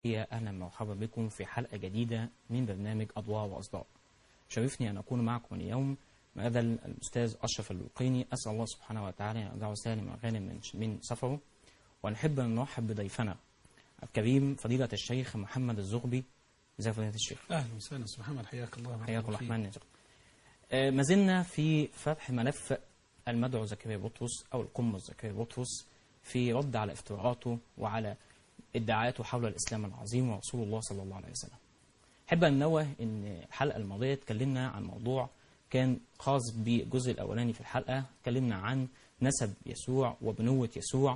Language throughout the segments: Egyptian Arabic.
هي أهلا ومرحبا بكم في حلقة جديدة من برنامج أضواء وأصداء شرفني أن أكون معكم اليوم ماذا الأستاذ أشرف الوقيني أسأل الله سبحانه وتعالى أن يرجعه سالم وغانم من, من سفره ونحب أن نرحب بضيفنا الكريم فضيلة الشيخ محمد الزغبي ازي فضيلة الشيخ اهلا وسهلا استاذ محمد حياك الله حياك الله الرحمن يا شيخ آه، ما زلنا في فتح ملف المدعو زكريا بطرس أو القمة زكريا بطرس في رد على افتراءاته وعلى ادعاءاته حول الإسلام العظيم ورسول الله صلى الله عليه وسلم أحب أن نوه أن الحلقة الماضية اتكلمنا عن موضوع كان خاص بالجزء الأولاني في الحلقة اتكلمنا عن نسب يسوع وبنوة يسوع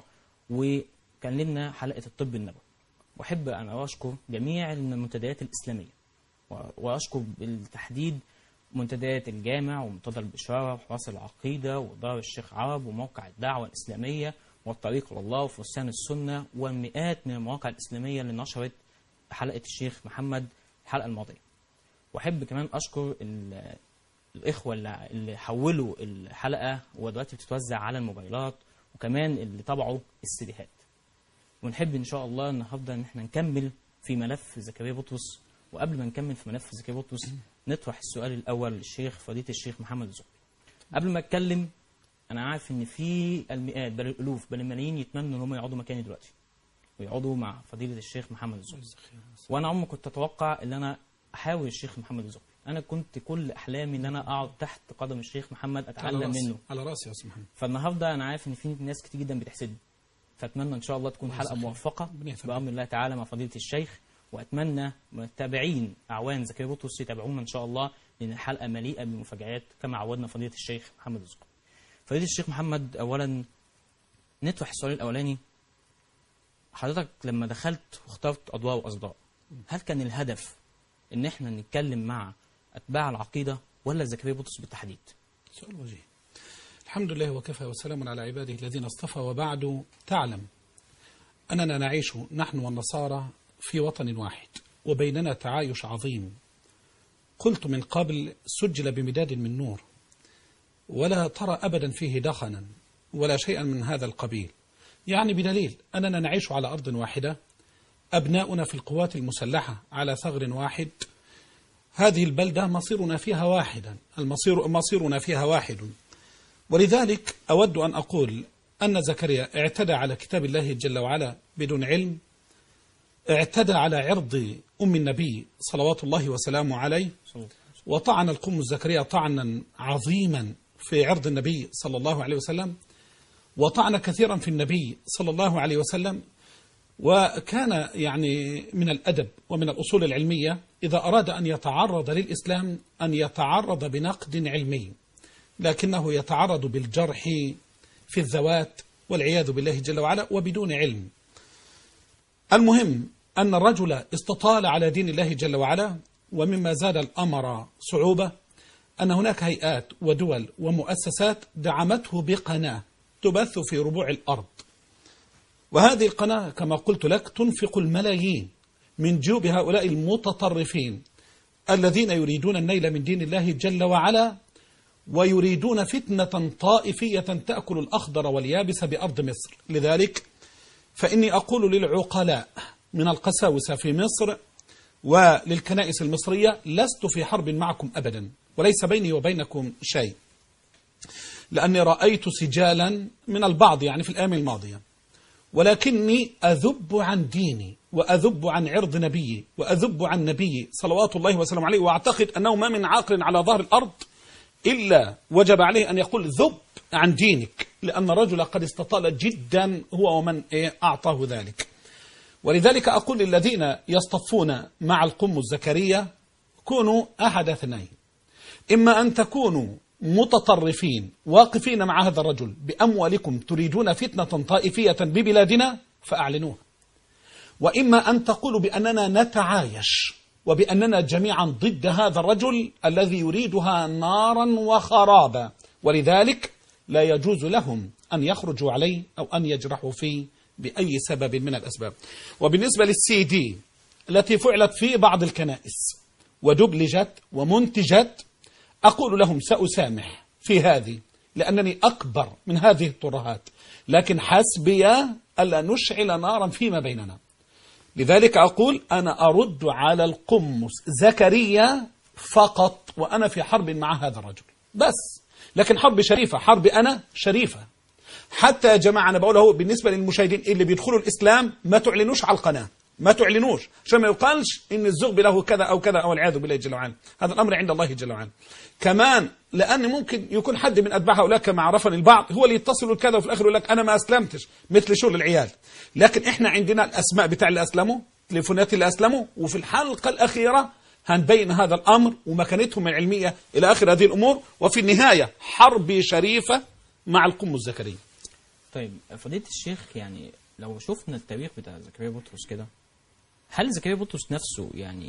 وكلمنا حلقة الطب النبوي وأحب أن أشكر جميع المنتديات الإسلامية و- وأشكر بالتحديد منتديات الجامع ومنتدى البشارة وحواس العقيدة ودار الشيخ عرب وموقع الدعوة الإسلامية والطريق إلى الله وفرسان السنة والمئات من المواقع الإسلامية اللي نشرت حلقة الشيخ محمد الحلقة الماضية وأحب كمان أشكر ال- الإخوة اللي- اللي حولوا الحلقة ودلوقتي بتتوزع على الموبايلات وكمان اللي طبعوا السيديهات ونحب إن شاء الله النهارده إن احنا نكمل في ملف زكريا بطرس وقبل ما نكمل في ملف زكريا بطرس نطرح السؤال الأول للشيخ فضيلة الشيخ محمد الزهري قبل ما أتكلم أنا عارف إن في المئات بل الألوف بل الملايين يتمنوا إن هم يقعدوا مكاني دلوقتي ويقعدوا مع فضيلة الشيخ محمد الزهري وانا عمري كنت اتوقع ان انا احاول الشيخ محمد الزهري انا كنت كل احلامي ان انا اقعد تحت قدم الشيخ محمد على اتعلم راسي منه على راسي يا استاذ محمد فالنهارده انا عارف ان في ناس كتير جدا بتحسدني فاتمنى ان شاء الله تكون الله حلقه يجزاك موفقه ربنا يثبت. بامر الله تعالى مع فضيله الشيخ واتمنى متابعين اعوان زكريا بطرس يتابعونا ان شاء الله لان الحلقه مليئه بالمفاجآت كما عودنا فضيله الشيخ محمد الزهري فضيله الشيخ محمد اولا نطرح السؤال الاولاني حضرتك لما دخلت واخترت اضواء واصداء هل كان الهدف ان احنا نتكلم مع اتباع العقيده ولا زكريا بطرس بالتحديد سؤال وجيه الحمد لله وكفى وسلام على عباده الذين اصطفى وبعد تعلم أننا نعيش نحن والنصارى في وطن واحد وبيننا تعايش عظيم قلت من قبل سجل بمداد من نور ولا ترى أبدا فيه دخنا ولا شيئا من هذا القبيل يعني بدليل أننا نعيش على أرض واحدة أبناؤنا في القوات المسلحة على ثغر واحد هذه البلدة مصيرنا فيها واحدا المصير مصيرنا فيها واحد ولذلك أود أن أقول أن زكريا اعتدى على كتاب الله جل وعلا بدون علم اعتدى على عرض أم النبي صلوات الله وسلامه عليه وطعن القم زكريا طعنا عظيما في عرض النبي صلى الله عليه وسلم وطعن كثيرا في النبي صلى الله عليه وسلم وكان يعني من الأدب ومن الأصول العلمية إذا أراد أن يتعرض للإسلام أن يتعرض بنقد علمي لكنه يتعرض بالجرح في الذوات والعياذ بالله جل وعلا وبدون علم المهم أن الرجل استطال على دين الله جل وعلا ومما زاد الأمر صعوبة أن هناك هيئات ودول ومؤسسات دعمته بقناة تبث في ربوع الأرض وهذه القناة كما قلت لك تنفق الملايين من جيوب هؤلاء المتطرفين الذين يريدون النيل من دين الله جل وعلا ويريدون فتنة طائفية تأكل الأخضر واليابس بأرض مصر لذلك فإني أقول للعقلاء من القساوسة في مصر وللكنائس المصرية لست في حرب معكم أبدا وليس بيني وبينكم شيء لأني رأيت سجالا من البعض يعني في الأيام الماضية ولكني أذب عن ديني وأذب عن عرض نبيي وأذب عن نبيي صلوات الله وسلامه عليه وأعتقد أنه ما من عاقل على ظهر الأرض إلا وجب عليه أن يقول ذب عن دينك لأن الرجل قد استطال جدا هو ومن إيه أعطاه ذلك ولذلك أقول للذين يصطفون مع القم الزكريا كونوا أحد اثنين إما أن تكونوا متطرفين واقفين مع هذا الرجل بأموالكم تريدون فتنة طائفية ببلادنا فأعلنوها وإما أن تقولوا بأننا نتعايش وبأننا جميعا ضد هذا الرجل الذي يريدها نارا وخرابا ولذلك لا يجوز لهم أن يخرجوا عليه أو أن يجرحوا فيه بأي سبب من الأسباب وبالنسبة للسي دي التي فعلت في بعض الكنائس ودبلجت ومنتجت أقول لهم سأسامح في هذه لأنني أكبر من هذه الترهات لكن حسبي ألا نشعل نارا فيما بيننا لذلك أقول أنا أرد على القمص زكريا فقط وأنا في حرب مع هذا الرجل بس لكن حرب شريفة حرب أنا شريفة حتى يا جماعة أنا بقول اهو بالنسبة للمشاهدين اللي بيدخلوا الإسلام ما تعلنوش على القناة ما تعلنوش عشان ما يقالش إن الزغب له كذا أو كذا أو العياذ بالله جل وعلا هذا الأمر عند الله جل وعلا كمان لأن ممكن يكون حد من أتباع هؤلاء كما عرفني البعض هو اللي يتصل كذا وفي الآخر يقول لك أنا ما أسلمتش مثل شغل العيال لكن إحنا عندنا الأسماء بتاع اللي أسلموا تليفونات اللي أسلموا وفي الحلقة الأخيرة هنبين هذا الأمر ومكانتهم العلمية إلى آخر هذه الأمور وفي النهاية حرب شريفة مع القم الزكريا طيب فضيلة الشيخ يعني لو شفنا التاريخ بتاع زكريا بطرس كده هل زكريا بطرس نفسه يعني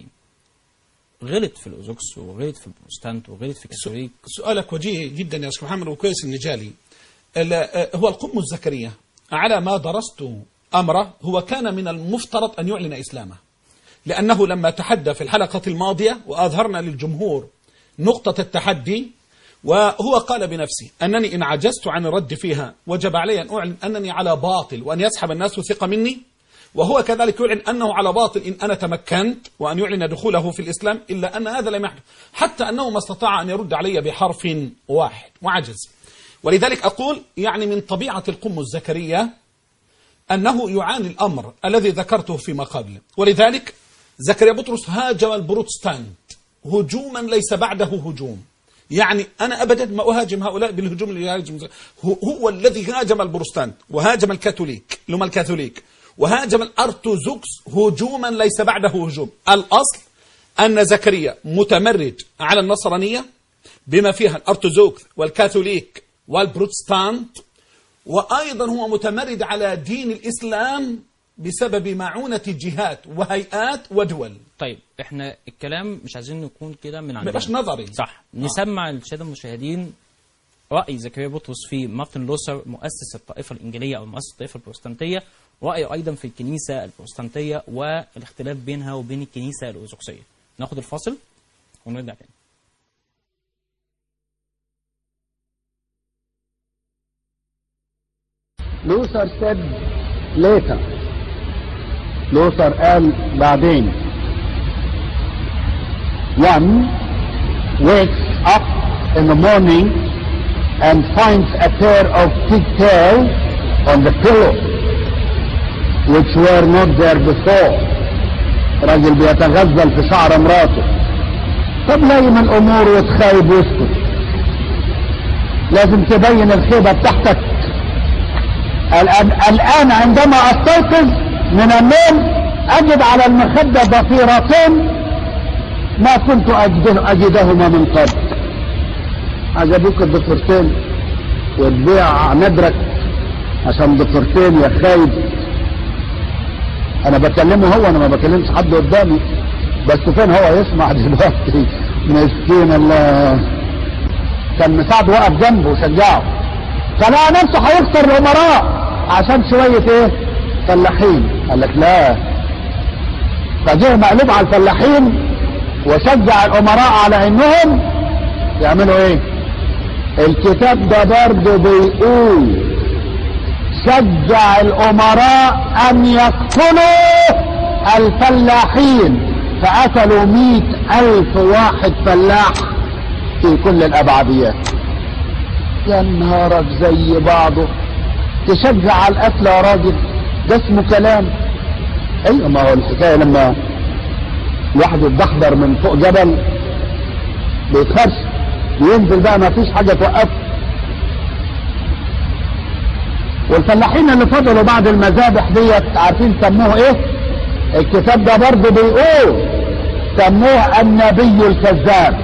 غلط في الأوزوكس وغلط في البروتستانت وغلط في الكاثوليك سؤالك وجيه جدا يا أستاذ محمد وكويس إن جالي ال- آه، هو القم الزكريا على ما درست أمره هو كان من المفترض أن يعلن إسلامه لأنه لما تحدى في الحلقة الماضية وأظهرنا للجمهور نقطة التحدي وهو قال بنفسه أنني إن عجزت عن الرد فيها وجب علي أن أعلن أنني على باطل وأن يسحب الناس ثقة مني وهو كذلك يعلن أنه على باطل إن أنا تمكنت وأن يعلن دخوله في الإسلام إلا أن هذا لم يحدث حتى أنه ما استطاع أن يرد علي بحرف واحد وعجز ولذلك أقول يعني من طبيعة القم الزكريا أنه يعاني الأمر الذي ذكرته فيما قبل ولذلك زكريا بطرس هاجم البروتستانت هجوما ليس بعده هجوم يعني أنا أبدا ما أهاجم هؤلاء بالهجوم اللي يهاجم هو, هو الذي هاجم البروتستانت وهاجم الكاثوليك اللي هم الكاثوليك وهاجم الأرثوذكس هجوما ليس بعده هجوم الأصل أن زكريا متمرد على النصرانية بما فيها الأرثوذكس والكاثوليك والبروتستانت وأيضا هو متمرد على دين الإسلام بسبب معونة جهات وهيئات ودول طيب احنا الكلام مش عايزين نكون كده من ما عندنا يبقاش نظري صح نسمع الساده المشاهدين رأي زكريا بطرس في مارتن لوثر مؤسس الطائفة الإنجيلية أو مؤسس الطائفة البروتستانتية رأيه أيضا في الكنيسة البروتستانتية والاختلاف بينها وبين الكنيسة الأرثوذكسية ناخد الفاصل ونرجع تاني Luther said later Luther قال بعدين one wakes up in the morning and finds a pair of pigtails on the pillow which were not there before راجل بيتغزل في شعر مراته طب لايم الامور وتخايب واسكت لازم تبين الخيبه بتاعتك الآن, الآن عندما أستيقظ من النوم أجد على المخدة ضفيرتين ما كنت أجده أجدهما من قبل عجبوك الضفيرتين وتبيع ندرك عشان ضفيرتين يا خايب أنا بكلمه هو أنا ما بكلمش حد قدامي بس فين هو يسمع دلوقتي مسكين الله كان مساعد وقف جنبه وشجعه فلقى نفسه هيخسر الامراء عشان شوية ايه فلاحين قال لك لا فجه مقلوب على الفلاحين وشجع الامراء على انهم يعملوا ايه الكتاب ده برضه بيقول شجع الامراء ان يقتلوا الفلاحين فقتلوا مئة الف واحد فلاح في كل الابعديات يا نهارك زي بعضه تشجع على القتل يا راجل ده اسمه كلام ايوه ما هو الحكايه لما الواحد يتدحضر من فوق جبل بيتخرش ينزل بقى ما فيش حاجه توقفه والفلاحين اللي فضلوا بعد المذابح ديت عارفين سموه ايه الكتاب ده برضه بيقول سموه النبي الكذاب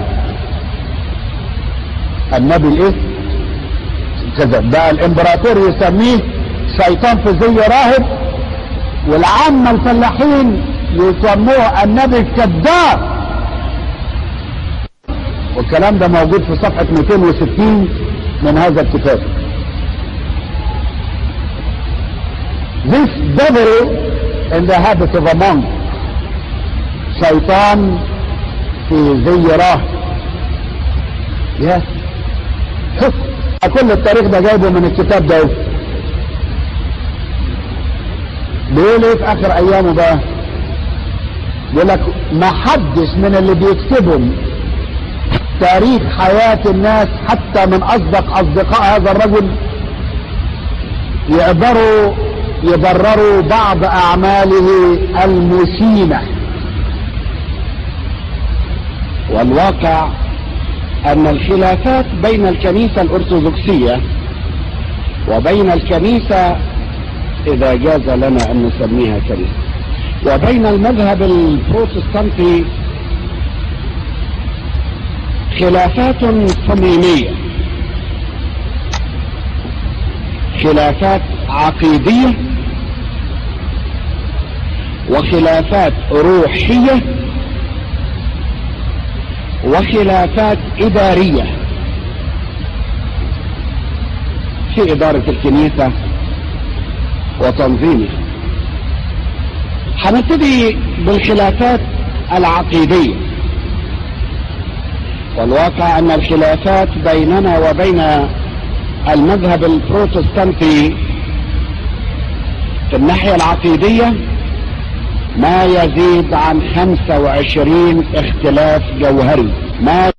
النبي الايه كذا بقى الامبراطور يسميه شيطان في زي راهب والعامة الفلاحين يسموه النبي الكذاب والكلام ده موجود في صفحة 260 من هذا الكتاب This devil in the habit of a monk شيطان في زي راهب يا شوف كل التاريخ ده جايبه من الكتاب ده بيقول ايه في اخر ايامه بقى يقول لك ما حدش من اللي بيكتبوا تاريخ حياة الناس حتى من أصدق أصدقاء هذا الرجل يقدروا يبرروا بعض أعماله المشينة والواقع أن الخلافات بين الكنيسة الأرثوذكسية وبين الكنيسة إذا جاز لنا أن نسميها كنيسة وبين المذهب البروتستانتي خلافات صميمية خلافات عقيدية وخلافات روحية وخلافات إدارية في إدارة الكنيسة وتنظيمها هنبتدي بالخلافات العقيدية والواقع أن الخلافات بيننا وبين المذهب البروتستانتي في الناحية العقيدية ما يزيد عن 25 اختلاف جوهري ما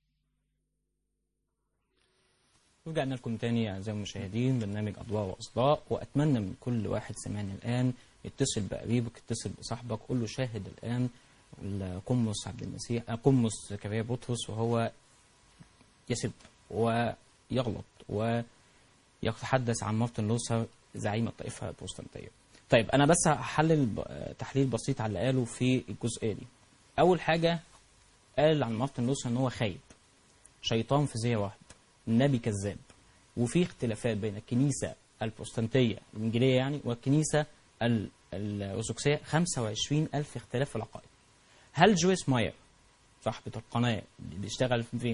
رجعنا لكم تاني أعزائي المشاهدين برنامج أضواء وأصداء وأتمنى من كل واحد سمعني الآن يتصل بقريبك يتصل بصاحبك قول له شاهد الآن القمص عبد المسيح آه، قمص زكريا بطرس وهو يسب ويغلط ويتحدث عن مارتن لوثر زعيم الطائفة البروتستانتية طيب أنا بس هحلل ب- آه، تحليل بسيط على اللي قاله في الجزئية دي أول حاجة قال عن مارتن لوثر إن هو خايب شيطان في زي واحد نبي كذاب وفي اختلافات بين الكنيسة البروتستانتية الإنجيلية يعني والكنيسة ال- الأرثوذكسية 25 ألف اختلاف في العقائد هل جويس ماير صاحبة القناة اللي بيشتغل في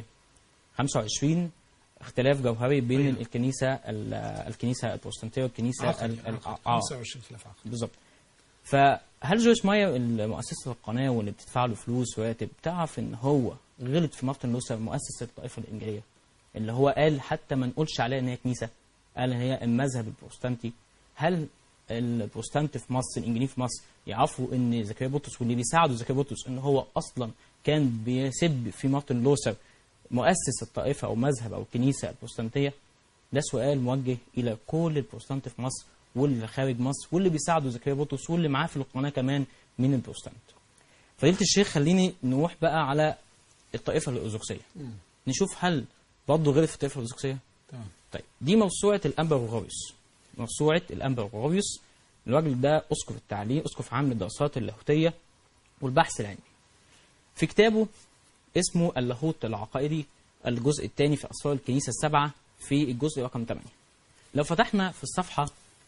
25 اختلاف جوهري بين أيوة. الكنيسة ال- الكنيسة البروتستانتية والكنيسة عقدي ال- ال- عقدي. آه. 25 خلاف عقدي بالظبط فهل جويس ماير مؤسسة القناة واللي بتدفع له فلوس وراتب تعرف ان هو غلط في مارتن لوثر مؤسس الطائفة الإنجيلية اللي هو قال حتى ما نقولش عليها ان هي كنيسة قال إن هي المذهب البروتستانتي هل البروتستانت في مصر الانجيليين في مصر يعرفوا ان زكريا بطرس واللي بيساعدوا زكريا بطرس ان هو اصلا كان بيسب في مارتن لوثر مؤسس الطائفة او مذهب او الكنيسة البروتستانتية ده سؤال موجه الى كل البروتستانت في مصر واللي خارج مصر واللي بيساعدوا زكريا بطرس واللي معاه في القناه كمان من البروتستانت. فضيله الشيخ خليني نروح بقى على الطائفه الارثوذكسيه. نشوف هل برضه غير في الطائفه الارثوذكسيه؟ تمام طيب دي موسوعه الانبا غرغوريوس. موسوعه الانبا غرغوريوس الراجل ده اسقف التعليم اسقف عام للدراسات اللاهوتيه والبحث العلمي. في كتابه اسمه اللاهوت العقائدي الجزء الثاني في اسرار الكنيسه السبعه في الجزء رقم 8. لو فتحنا في الصفحه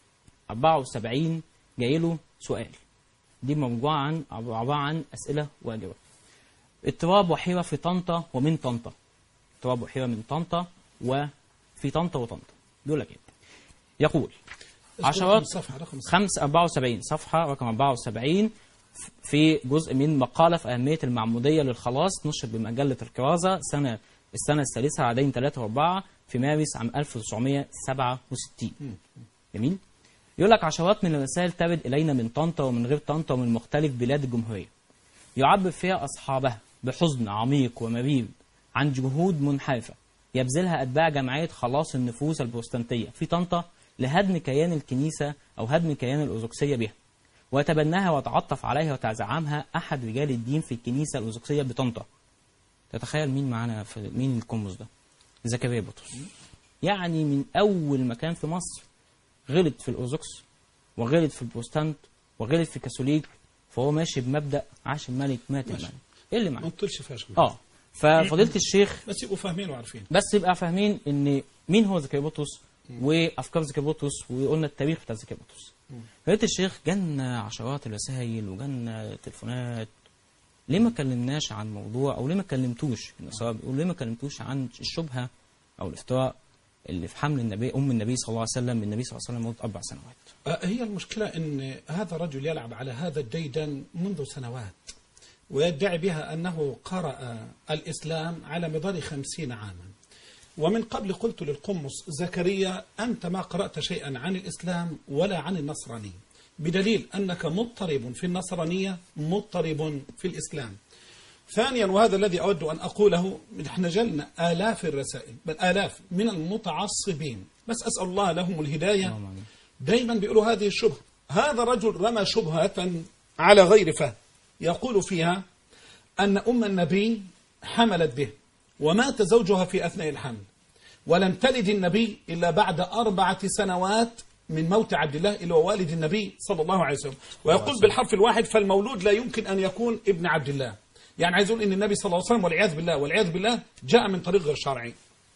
74 جاي له سؤال دي مجموعه عن عباره عن اسئله واجوبه. اضطراب وحيره في طنطا ومن طنطا. اضطراب وحيره من طنطا وفي طنطا وطنطا. بيقول لك ايه؟ يقول عشرات صفحة رقم 5 74 صفحة رقم 74 في جزء من مقالة في أهمية المعمودية للخلاص نشر بمجلة الكرازة سنة السنة الثالثة عددين 3 و4 في مارس عام 1967 جميل يقول لك عشرات من الرسائل ترد إلينا من طنطا ومن غير طنطا ومن مختلف بلاد الجمهورية يعبر فيها أصحابها بحزن عميق ومرير عن جهود منحرفة يبذلها أتباع جمعية خلاص النفوس البروتستانتية في طنطا لهدم كيان الكنيسة أو هدم كيان الأرثوذكسية بها ويتبناها ويتعطف عليها وتزعمها أحد رجال الدين في الكنيسة الأرثوذكسية بطنطا تتخيل مين معانا في مين القمص ده زكريا بطرس يعني من أول مكان في مصر غلط في الأرثوذكس وغلط في البروتستانت وغلط في الكاثوليك فهو ماشي بمبدأ عاش الملك مات ماشي. الملك ايه اللي ما معاه نطلش فيها شغل اه ففضيلة الشيخ بس يبقوا فاهمين وعارفين بس يبقى فاهمين ان مين هو زكريا بطرس وافكار زكريا بطرس وقلنا التاريخ بتاع زكريا بطرس فضيلة الشيخ جالنا عشرات الرسائل وجالنا تليفونات ليه ما كلمناش عن موضوع او ليه ما كلمتوش النصارى بيقولوا ليه ما كلمتوش عن الشبهه او الافتراء اللي في حمل النبي ام النبي صلى الله عليه وسلم النبي صلى الله عليه وسلم مدة اربع سنوات آه، هي المشكلة أن هذا الرجل يلعب على هذا الديدن منذ سنوات ويدعي بها أنه قرأ الإسلام على مدار خمسين عاما ومن قبل قلت للقمص زكريا أنت ما قرأت شيئا عن الإسلام ولا عن النصرانية بدليل أنك مضطرب في النصرانية مضطرب في الإسلام ثانيا وهذا الذي أود أن أقوله نحن جلنا آلاف الرسائل بل آلاف من المتعصبين بس أسأل الله لهم الهداية اللهم آمين. دايما بيقولوا هذه الشبهة هذا رجل رمى شبهة على غير فهم يقول فيها أن أم النبي حملت به ومات زوجها في أثناء الحمل ولم تلد النبي إلا بعد أربعة سنوات من موت عبد الله اللي هو والد النبي صلى الله عليه وسلم ويقول بالحرف الواحد فالمولود لا يمكن أن يكون ابن عبد الله يعني عايز يقول إن النبي صلى الله عليه وسلم والعياذ بالله والعياذ بالله جاء من طريق غير شرعي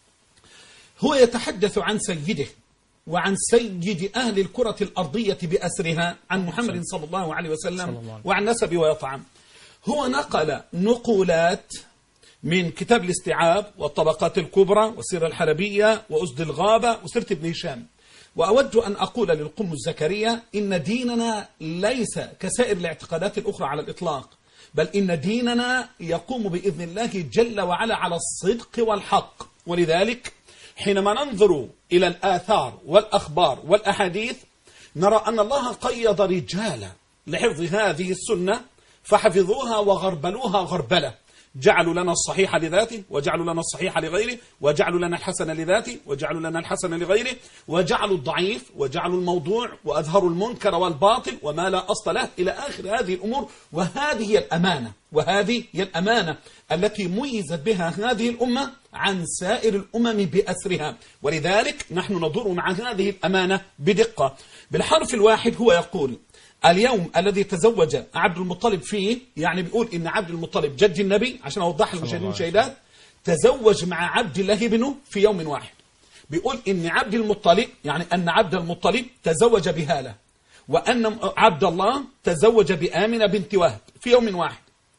هو يتحدث عن سيده وعن سيد أهل الكرة الأرضية بأسرها عن محمد صلى الله عليه صلى الله وسلم عليه. وعن نسب ويطعم هو نقل نقولات من كتاب الاستيعاب والطبقات الكبرى والسيرة الحلبية وأسد الغابة وسيرة ابن هشام وأود أن أقول للقم الزكريا إن ديننا ليس كسائر الاعتقادات الأخرى على الإطلاق بل إن ديننا يقوم بإذن الله جل وعلا على الصدق والحق ولذلك حينما ننظر إلى الآثار والأخبار والأحاديث نرى أن الله قيض رجالا لحفظ هذه السنة فحفظوها وغربلوها غربلة جعلوا لنا الصحيح لذاته وجعلوا لنا الصحيح لغيره وجعلوا لنا الحسن لذاته وجعلوا لنا الحسن لغيره وجعلوا الضعيف وجعلوا الموضوع وأظهروا المنكر والباطل وما لا أصل له إلى آخر هذه الأمور وهذه هي الأمانة وهذه هي الأمانة التي ميزت بها هذه الأمة عن سائر الأمم بأسرها ولذلك نحن ندور مع هذه الأمانة بدقة بالحرف الواحد هو يقول اليوم الذي تزوج عبد المطلب فيه يعني بيقول ان عبد المطلب جد النبي عشان اوضح للمشاهدين الله عليه والمشاهدات تزوج مع عبد الله ابنه في يوم واحد بيقول ان عبد المطلب يعني ان عبد المطلب تزوج بهاله وان عبد الله تزوج بامنه بنت وهب في يوم واحد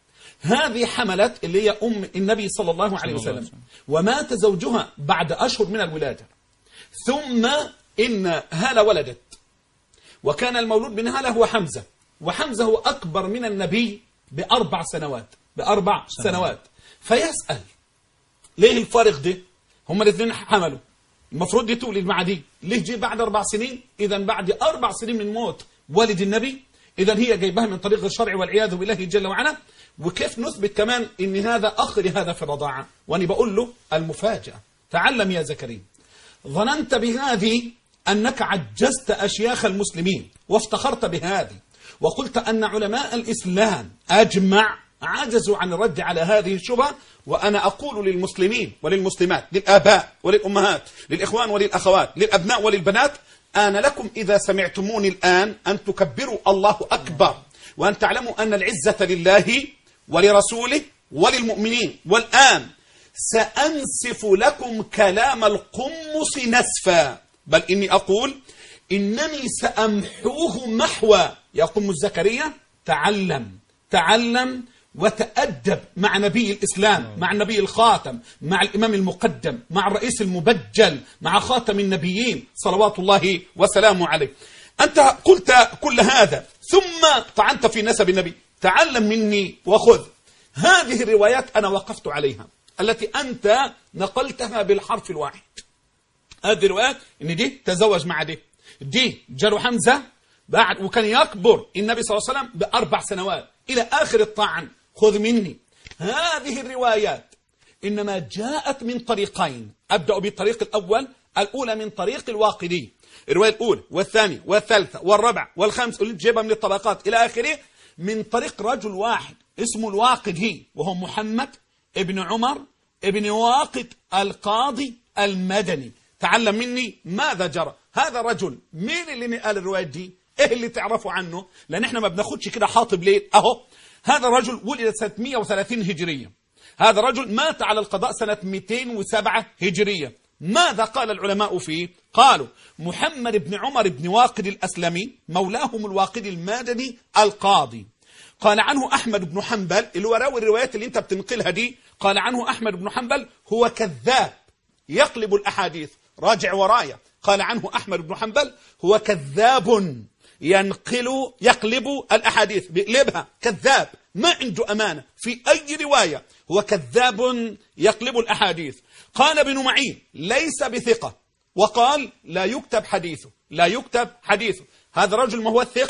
هذه حملت اللي هي ام النبي صلى الله عليه الله عليه وسلم وسلم. ومات زوجها بعد اشهر من الولاده ثم ان هاله ولدت وكان المولود من هاله هو حمزة وحمزة هو أكبر من النبي بأربع سنوات بأربع سنوات فيسأل ليه الفارق ده هما الاثنين حملوا المفروض دي تولد مع دي ليه جه بعد أربع سنين إذا بعد أربع سنين من موت والد النبي إذا هي جايبها من طريق الشرع والعياذ بالله جل وعلا وكيف نثبت كمان إن هذا أخ لهذا في الرضاعة وأنا بقول له المفاجأة تعلم يا زكريا ظننت بهذه أنك عجزت أشياخ المسلمين وافتخرت بهذه وقلت أن علماء الإسلام أجمع عجزوا عن الرد على هذه الشبهة وأنا أقول للمسلمين وللمسلمات للآباء وللأمهات للإخوان وللأخوات للأبناء وللبنات آن لكم إذا سمعتموني الآن أن تكبروا الله أكبر وأن تعلموا أن العزة لله ولرسوله وللمؤمنين والآن سأنسف لكم كلام القمص نسفا بل إني أقول إنني سأمحوه محوى يا قمص زكريا تعلم تعلم وتأدب مع نبي الإسلام مع النبي الخاتم مع الإمام المقدم مع الرئيس المبجل مع خاتم النبيين صلوات الله وسلامه عليه أنت قلت كل هذا ثم طعنت في نسب النبي تعلم مني وخذ هذه الروايات أنا وقفت عليها التي أنت نقلتها بالحرف الواحد هذه الروايات ان دي تزوج مع دي دي جاله حمزه بعد وكان يكبر النبي صلى الله عليه وسلم باربع سنوات الى اخر الطعن خذ مني هذه الروايات انما جاءت من طريقين ابدا بالطريق الاول الاولى من طريق الواقدي الروايه الاولى والثانيه والثالثه والرابعه والخامسه اللي جايبها من الطبقات الى اخره من طريق رجل واحد اسمه الواقدي وهو محمد ابن عمر ابن واقد القاضي المدني تعلم مني ماذا جرى هذا رجل مين اللي نقال الروايات دي ايه اللي تعرفوا عنه لان احنا ما بناخدش كده حاطب ليل اهو هذا الرجل ولد سنة 130 هجرية هذا رجل مات على القضاء سنة 207 هجرية ماذا قال العلماء فيه قالوا محمد بن عمر بن واقد الأسلمي مولاهم الواقد المدني القاضي قال عنه أحمد بن حنبل اللي هو راوي الروايات اللي انت بتنقلها دي قال عنه أحمد بن حنبل هو كذاب يقلب الأحاديث راجع ورايا قال عنه أحمد بن حنبل هو كذاب ينقل يقلب الأحاديث بيقلبها كذاب ما عنده أمانة في أي رواية هو كذاب يقلب الأحاديث قال ابن معين ليس بثقة وقال لا يكتب حديثه لا يكتب حديثه هذا رجل ما هو الثقة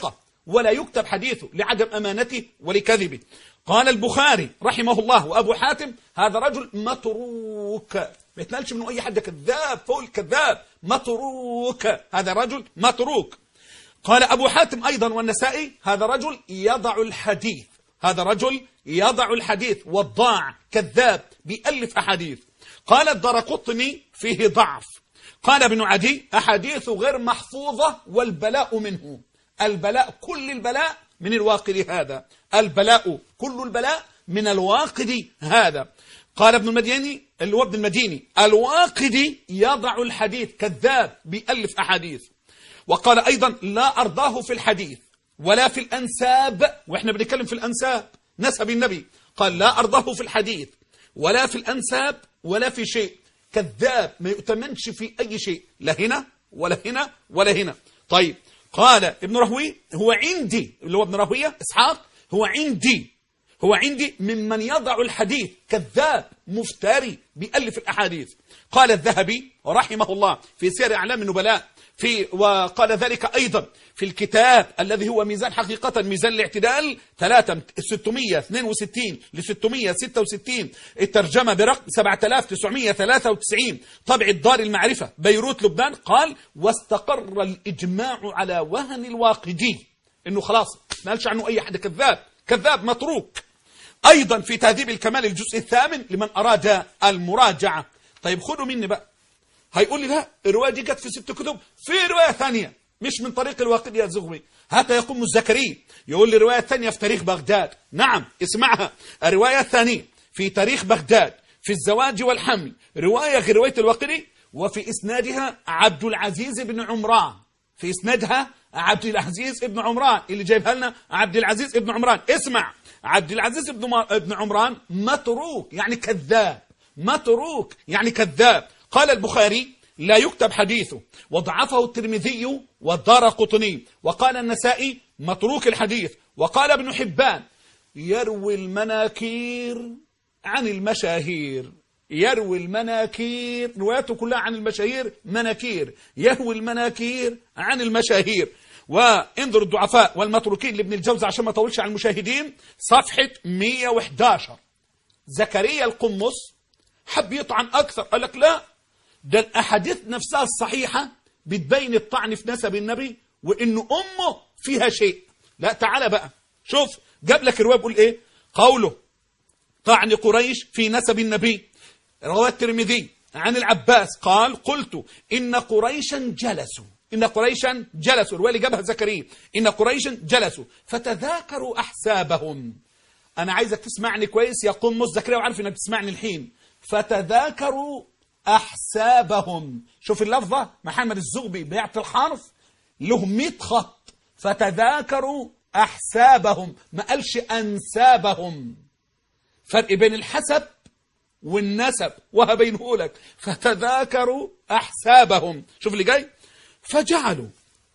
ولا يكتب حديثه لعدم أمانته ولكذبه قال البخاري رحمه الله وأبو حاتم هذا رجل متروك ما يتنالش منه أي حد كذاب فوق الكذاب متروك هذا رجل متروك قال أبو حاتم أيضا والنسائي هذا رجل يضع الحديث هذا رجل يضع الحديث وضاع كذاب بيألف أحاديث قال الدرقطني فيه ضعف قال ابن عدي أحاديث غير محفوظة والبلاء منه البلاء كل البلاء من الواقد هذا البلاء كل البلاء من الواقد هذا قال ابن المديني اللي هو ابن المديني الواقدي يضع الحديث كذاب بيألف أحاديث وقال أيضا لا أرضاه في الحديث ولا في الأنساب وإحنا بنتكلم في الأنساب نسب النبي قال لا أرضاه في الحديث ولا في الأنساب ولا في شيء كذاب ما يؤتمنش في أي شيء لا هنا ولا هنا ولا هنا طيب قال ابن رهوي هو عندي اللي هو ابن رهوية إسحاق هو عندي هو عندي ممن يضع الحديث كذاب مفتري بيألف الأحاديث قال الذهبي رحمه الله في سير أعلام النبلاء في وقال ذلك أيضا في الكتاب الذي هو ميزان حقيقة ميزان الاعتدال 3 662 ل 666 الترجمة برقم 7993 طبع الدار المعرفة بيروت لبنان قال واستقر الإجماع على وهن الواقدي إنه خلاص ما قالش عنه أي حد كذاب كذاب متروك أيضا في تهذيب الكمال الجزء الثامن لمن أراد المراجعة طيب خدوا مني بقى هيقول لي لا الرواية دي جت في ست كتب في رواية ثانية مش من طريق الواقدي يا زغبي هذا يقوم الزكري يقول لي رواية ثانية في تاريخ بغداد نعم اسمعها الرواية الثانية في تاريخ بغداد في الزواج والحمل رواية غير رواية الواقدي وفي إسنادها عبد العزيز بن عمران في إسنادها عبد العزيز بن عمران اللي جايبها لنا عبد العزيز بن عمران اسمع عبد العزيز بن ابن عمران متروك يعني كذاب متروك يعني كذاب قال البخاري لا يكتب حديثه وضعفه الترمذي والدار قطني وقال النسائي متروك الحديث وقال ابن حبان يروي المناكير عن المشاهير يروي المناكير رواياته كلها عن المشاهير مناكير يروي المناكير عن المشاهير وانظر الضعفاء والمتروكين لابن الجوزي عشان ما اطولش على المشاهدين صفحة 111 زكريا القمص حب يطعن أكثر قال لك لا ده الأحاديث نفسها الصحيحة بتبين الطعن في نسب النبي وإنه أمه فيها شيء لا تعالى بقى شوف جاب لك الرواية بيقول إيه قوله طعن قريش في نسب النبي رواه الترمذي عن العباس قال قلت إن قريشا جلسوا إن قريشا جلسوا الرواية اللي جابها زكريا إن قريشا جلسوا فتذاكروا أحسابهم أنا عايزك تسمعني كويس يا قمص زكريا وعارف إنك تسمعني الحين فتذاكروا أحسابهم شوف اللفظة محمد الزغبي بيعطي الحرف له 100 خط فتذاكروا أحسابهم ما قالش أنسابهم فرق بين الحسب والنسب وهبينه لك فتذاكروا أحسابهم شوف اللي جاي فجعلوا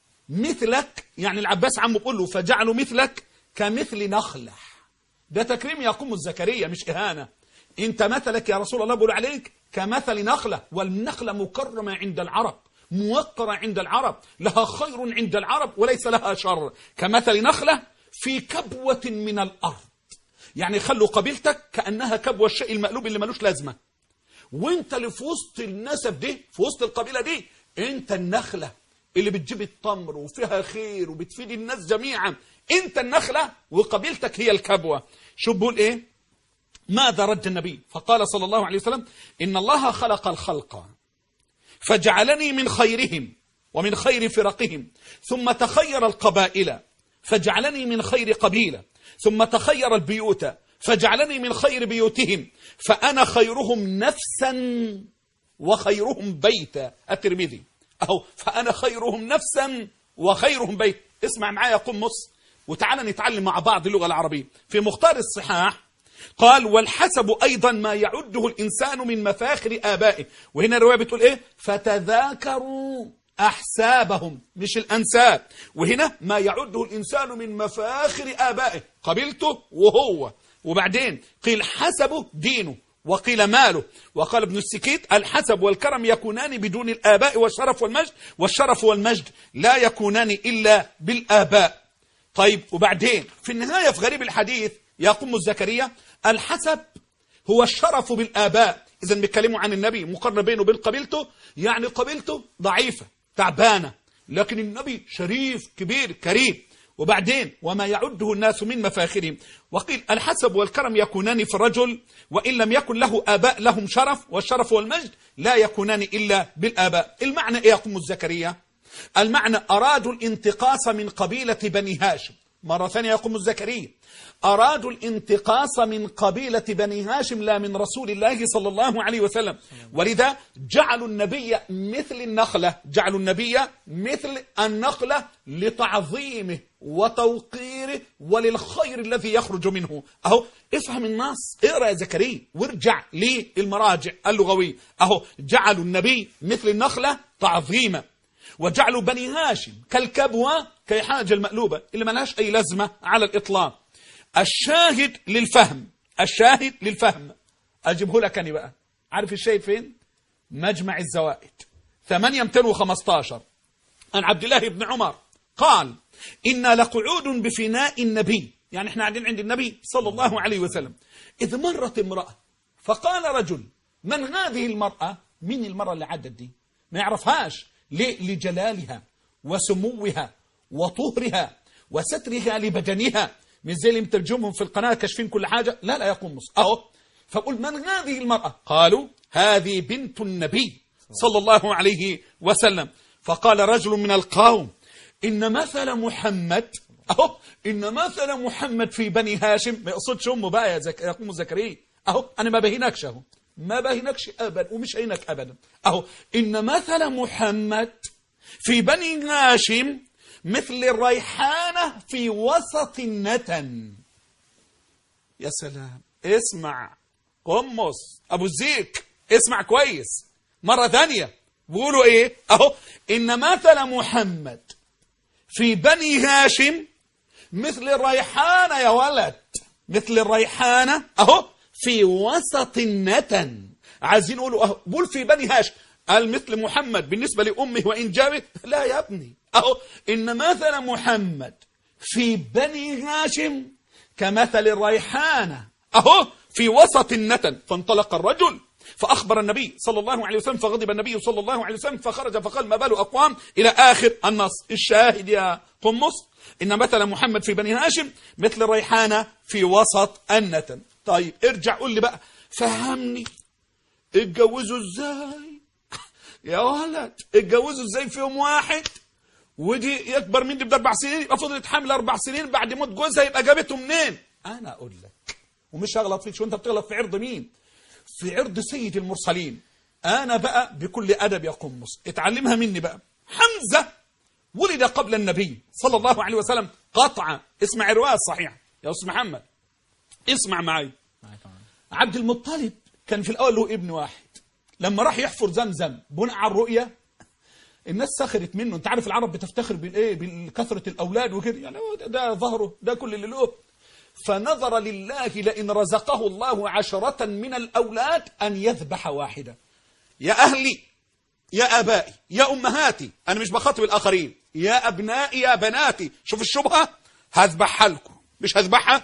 مثلك يعني العباس عمه بيقول له فجعلوا مثلك كمثل نخلة ده تكريم يقوم الزكريا مش إهانة انت مثلك يا رسول الله بقول عليك كمثل نخلة والنخلة مكرمة عند العرب موقرة عند العرب لها خير عند العرب وليس لها شر كمثل نخلة في كبوة من الأرض يعني خلوا قبيلتك كأنها كبوة الشيء المقلوب اللي ملوش لازمة وانت اللي في وسط النسب دي في وسط القبيلة دي انت النخلة اللي بتجيب التمر وفيها خير وبتفيد الناس جميعا انت النخلة وقبيلتك هي الكبوة شو بقول ايه ماذا رد النبي فقال صلى الله عليه وسلم إن الله خلق الخلق فجعلني من خيرهم ومن خير فرقهم ثم تخير القبائل فجعلني من خير قبيلة ثم تخير البيوت فجعلني من خير بيوتهم فأنا خيرهم نفسا وخيرهم بيتا الترمذي أو فأنا خيرهم نفسا وخيرهم بيت اسمع معايا قمص وتعالى نتعلم مع بعض اللغة العربية في مختار الصحاح قال والحسب أيضا ما يعده الإنسان من مفاخر آبائه وهنا الرواية بتقول إيه فتذاكروا أحسابهم مش الأنساب وهنا ما يعده الإنسان من مفاخر آبائه قبيلته وهو وبعدين قيل حسبه دينه وقيل ماله وقال ابن السكيت الحسب والكرم يكونان بدون الآباء والشرف والمجد والشرف والمجد لا يكونان إلا بالآباء طيب وبعدين في النهاية في غريب الحديث يا قم زكريا الحسب هو الشرف بالآباء إذا بيتكلموا عن النبي مقارنة بينه وبين قبيلته يعني قبيلته ضعيفة تعبانة لكن النبي شريف كبير كريم وبعدين وما يعده الناس من مفاخرهم وقيل الحسب والكرم يكونان في الرجل وإن لم يكن له آباء لهم شرف والشرف والمجد لا يكونان إلا بالآباء المعنى إيه يا قم زكريا المعنى أرادوا الانتقاص من قبيلة بني هاشم مرة ثانية يقوم زكريا أرادوا الانتقاص من قبيلة بني هاشم لا من رسول الله صلى الله عليه وسلم ولذا جعلوا النبي مثل النخلة جعلوا النبي مثل النخلة لتعظيمه وتوقيره وللخير الذي يخرج منه أهو افهم النص اقرأ يا زكريا وارجع للمراجع اللغوية أهو جعلوا النبي مثل النخلة تعظيما وجعلوا بني هاشم كالكبوة كحاجة المقلوبة اللي ملهاش أي لازمة على الإطلاق الشاهد للفهم الشاهد للفهم أجيبه لك أنا بقى عارف الشاهد فين مجمع الزوائد 8215 عن عبد الله بن عمر قال إنا لقعود بفناء النبي يعني احنا قاعدين عند النبي صلى الله عليه وسلم إذ مرت امرأة فقال رجل من هذه المرأة من المرأة اللي عدت دي ما يعرفهاش ليه لجلالها وسموها وطهرها وسترها لبدنها مش زي اللي مترجمهم في القناة كاشفين كل حاجة لا لا يقوم مصر أهو فقل من هذه المرأة قالوا هذه بنت النبي صلى الله عليه وسلم فقال رجل من القوم إن مثل محمد أهو إن مثل محمد في بني هاشم ما يقصدش أمه بقى يا زك... يقوم زكريا أهو أنا ما بهينكش أهو ما بهينكش أبدا ومش هينك أبدا أهو إن مثل محمد في بني هاشم مثل الريحانة في وسط النتن يا سلام اسمع قمص أبو الزيك اسمع كويس مرة ثانية بيقولوا ايه اهو ان مثل محمد في بني هاشم مثل الريحانة يا ولد مثل الريحانة اهو في وسط النتن عايزين يقولوا اهو بقول في بني هاشم قال مثل محمد بالنسبة لأمه وإن جابت لا يا ابني أهو إن مثل محمد في بني هاشم كمثل الريحانة أهو في وسط النتن فانطلق الرجل فأخبر النبي صلى الله عليه وسلم فغضب النبي صلى الله عليه وسلم فخرج فقال ما بال أقوام إلى آخر النص الشاهد يا قمص إن مثل محمد في بني هاشم مثل الريحانة في وسط النتن طيب ارجع قول لي بقى فهمني اتجوزوا ازاي يا ولد اتجوزوا ازاي في يوم واحد ودي يكبر مني باربع سنين يبقى فضلت حامل اربع سنين بعد موت جوزها يبقى جابته منين انا اقول لك ومش هغلط فيك شو انت بتغلط في عرض مين في عرض سيد المرسلين انا بقى بكل ادب يا قمص اتعلمها مني بقى حمزه ولد قبل النبي صلى الله عليه وسلم قطعا اسمع الروايه الصحيحه يا استاذ محمد اسمع معي عبد المطلب كان في الاول له ابن واحد لما راح يحفر زمزم بناء على الرؤيه الناس سخرت منه انت عارف العرب بتفتخر بالايه بكثره الاولاد وكده يعني هو ده, ده ظهره ده كل اللي له فنظر لله لئن رزقه الله عشرة من الأولاد أن يذبح واحدة يا أهلي يا أبائي يا أمهاتي أنا مش بخاطب الآخرين يا أبنائي يا بناتي شوف الشبهة هذبحها لكم مش هذبحها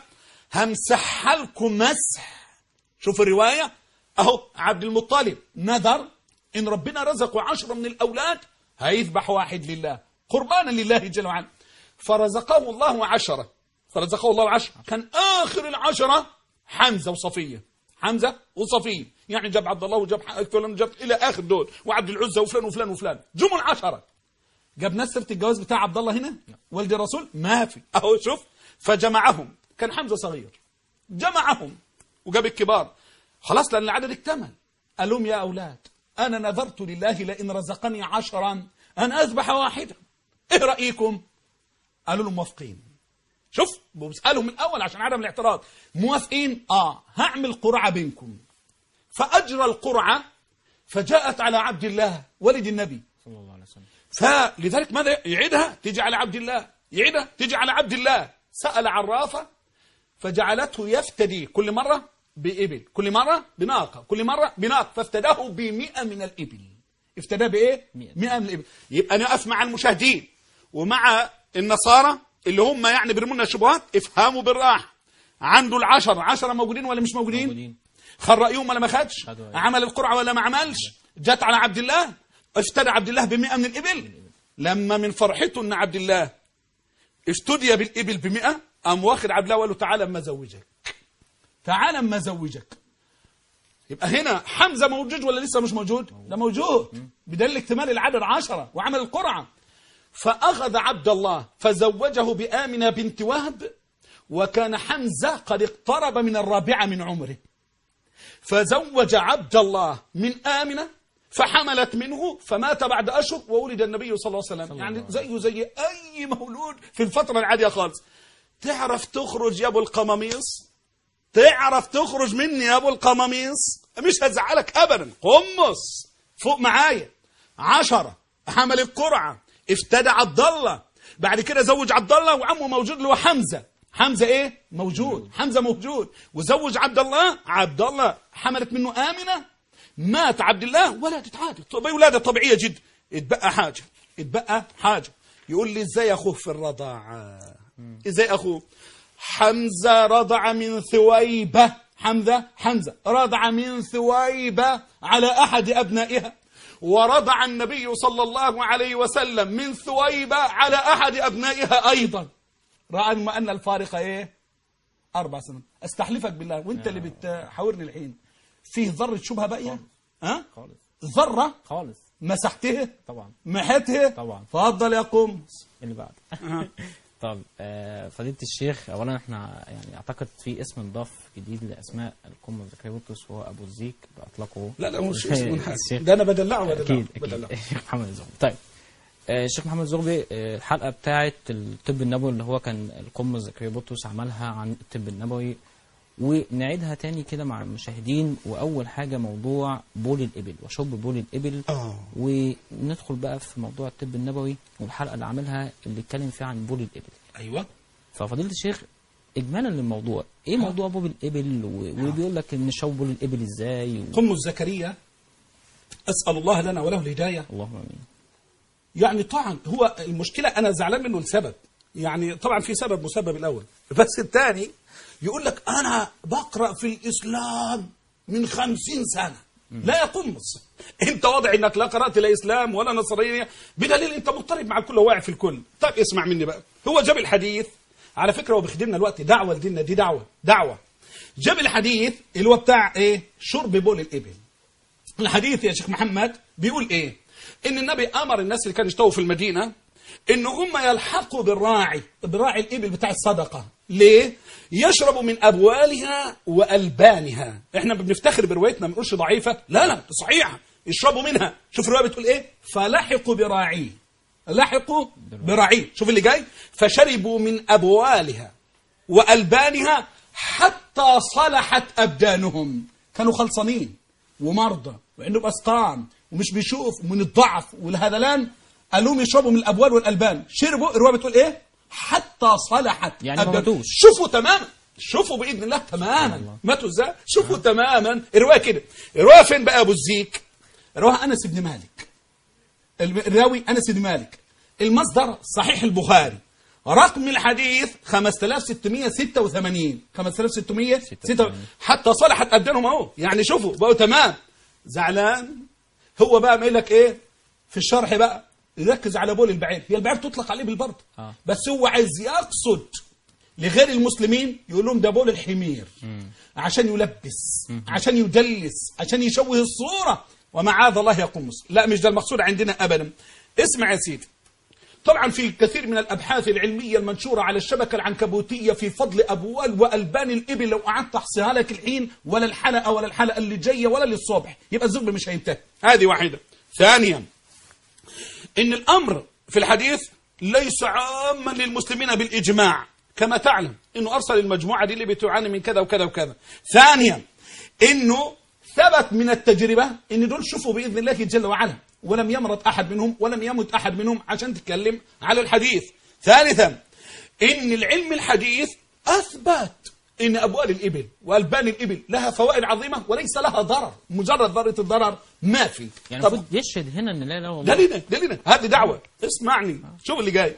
همسحها لكم مسح شوف الرواية أهو عبد المطلب نذر إن ربنا رزقه عشرة من الأولاد هيذبح واحد لله قربانا لله جل وعلا فرزقه الله عشرة فرزقه الله عشرة كان آخر العشرة حمزة وصفية حمزة وصفية يعني جاب عبد الله وجاب فلان وجاب إلى آخر دول وعبد العزة وفلان وفلان وفلان جمل عشرة جاب ناس سيرة الجواز بتاع عبد الله هنا والد الرسول ما في أهو شوف فجمعهم كان حمزة صغير جمعهم وجاب الكبار خلاص لأن العدد اكتمل قال لهم يا أولاد أنا نذرت لله لئن رزقني عشرا أن أذبح واحدا إيه رأيكم قالوا له موافقين شوف بسألهم من الأول عشان عدم الاعتراض موافقين آه هعمل قرعة بينكم فأجرى القرعة فجاءت على عبد الله ولد النبي صلى الله عليه وسلم فلذلك ماذا يعيدها تيجي على عبد الله يعيدها تيجي على عبد الله سأل عرافة فجعلته يفتدي كل مرة بإبل كل مرة بناقة كل مرة بناقة فافتداه بمئة من الإبل افتداه بإيه؟ مئة. مئة من الإبل يبقى نقف مع المشاهدين ومع النصارى اللي هم يعني بيرموا لنا شبهات افهموا بالراحه عنده العشر عشرة موجودين ولا مش موجودين موجودين خد رأيهم ولا ما خدش خدوا رأيهم. عمل القرعة ولا ما عملش جت على عبد الله افتدى عبد الله بمئة من الإبل لما من فرحته أن عبد الله افتدي بالإبل بمئة قام واخد عبد الله وقال له تعالى اما زوجك تعالى اما زوجك يبقى هنا حمزة موجود ولا لسه مش موجود ده موجود بدل اكتمال العدد عشرة وعمل القرعة فأخذ عبد الله فزوجه بآمنة بنت وهب وكان حمزة قد اقترب من الرابعة من عمره فزوج عبد الله من آمنة فحملت منه فمات بعد أشهر وولد النبي صلى الله عليه وسلم يعني زيه زي أي مولود في الفترة العادية خالص تعرف تخرج يا أبو القماميص تعرف تخرج مني يا أبو القماميص مش هزعلك أبدا قمص فوق معايا عشرة حمل القرعة افتدى عبد الله بعد كده زوج عبد الله وعمه موجود اللي هو حمزة حمزة ايه موجود حمزة موجود وزوج عبد الله عبد الله حملت منه آمنة مات عبد الله ولدت عادي طب ولادة طبيعية جدا اتبقى حاجة اتبقى حاجة يقول لي ازاي اخوه في الرضاعة ازاي اخوه حمزة رضع من ثويبة حمزة حمزة رضع من ثويبة على أحد أبنائها ورضع النبي صلى الله عليه وسلم من ثويبة على أحد أبنائها أيضا رأى ما أن الفارق إيه أربع سنوات أستحلفك بالله وأنت اللي بتحاورني الحين فيه ذرة شبهة باقية ها خالص ذرة خالص مسحتها طبعا محتها طبعا. فضل يا قمص اللي بعد طب آه، فضيلة الشيخ أولا احنا يعني أعتقد في اسم انضاف جديد لأسماء القمة زكريا بطرس وهو أبو الزيك بأطلقه لا لا مش اسم حاجة الشيخ ده أنا بدلعه بدلعه أكيد بدلعه. أكيد الشيخ محمد الزغبي طيب آه، الشيخ محمد الزغبي آه، الحلقة بتاعة الطب النبوي اللي هو كان القمة زكريا بطرس عملها عن الطب النبوي ونعيدها تاني كده مع المشاهدين وأول حاجة موضوع بول الإبل وشرب بول الإبل آه. وندخل بقى في موضوع الطب النبوي والحلقة اللي عملها اللي اتكلم فيها عن بول الإبل أيوه ففضيلة الشيخ إجمالا للموضوع إيه موضوع بول الإبل و- وبيقول لك إن شرب بول الإبل إزاي و... قمص زكريا أسأل الله لنا وله الهداية اللهم آمين يعني طبعا هو المشكلة أنا زعلان منه لسبب يعني طبعا في سبب مسبب الأول بس الثاني يقول لك أنا بقرأ في الإسلام من خمسين سنة لا يقمص انت واضح انك لا قرات لا اسلام ولا نصرانيه بدليل انت مضطرب مع الكل وواعي في الكل طيب اسمع مني بقى هو جاب الحديث على فكره هو بيخدمنا الوقت دعوه لديننا دي دعوه دعوه جاب الحديث اللي هو بتاع ايه شرب بول الابل الحديث يا شيخ محمد بيقول ايه ان النبي امر الناس اللي كانوا يشتغلوا في المدينه ان هم يلحقوا بالراعي براعي الابل بتاع الصدقه ليه يشربوا من ابوالها والبانها احنا بنفتخر بروايتنا ما بنقولش ضعيفه لا لا دي صحيحه يشربوا منها شوف الروايه بتقول ايه فلحقوا براعيه لحقوا براعيه شوف اللي جاي فشربوا من ابوالها والبانها حتى صلحت ابدانهم كانوا خلصانين ومرضى وعنده بأسقام ومش بيشوف ومن الضعف والهذلان قالوا لهم يشربوا من الابوال والالبان شربوا الروايه بتقول ايه حتى صلحت يعني ما أبدان. ماتوش. شوفوا تماما شوفوا باذن الله تماما ماتوا ازاي شوفوا تماما الروايه كده الروايه فين بقى يا ابو الزيك رواها انس بن مالك الراوي انس بن مالك المصدر صحيح البخاري رقم الحديث 5686 5686 حتى صلحت ابدانهم اهو يعني شوفوا بقوا تمام زعلان هو بقى قايل لك ايه في الشرح بقى يركز على بول البعير هي البعير تطلق عليه بالبرد آه. بس هو عايز يقصد لغير المسلمين يقول لهم ده بول الحمير عشان يلبس عشان يدلس عشان يشوه الصورة ومعاذ الله يقمص لا مش ده المقصود عندنا أبدا اسمع يا سيدي طبعا في كثير من الأبحاث العلمية المنشورة على الشبكة العنكبوتية في فضل أبوال وألبان الإبل لو قعدت أحصيها لك الحين ولا الحلقة ولا الحلقة اللي جاية ولا للصبح يبقى الزغب مش هينتهي هذه واحدة ثانيا إن الأمر في الحديث ليس عاما للمسلمين بالإجماع كما تعلم إنه أرسل المجموعة دي اللي بتعاني من كذا وكذا وكذا ثانيا إنه ثبت من التجربة إن دول شوفوا بإذن الله جل وعلا ولم يمرض أحد منهم ولم يمت أحد منهم عشان تتكلم على الحديث ثالثا إن العلم الحديث أثبت إن أبوال الإبل وألبان الإبل لها فوائد عظيمة وليس لها ضرر مجرد ذرة الضرر ما في يعني طب المفروض يشهد هنا ان لا اله الا ده الله لنا ده لنا هذه دعوة اسمعني شوف اللي جاي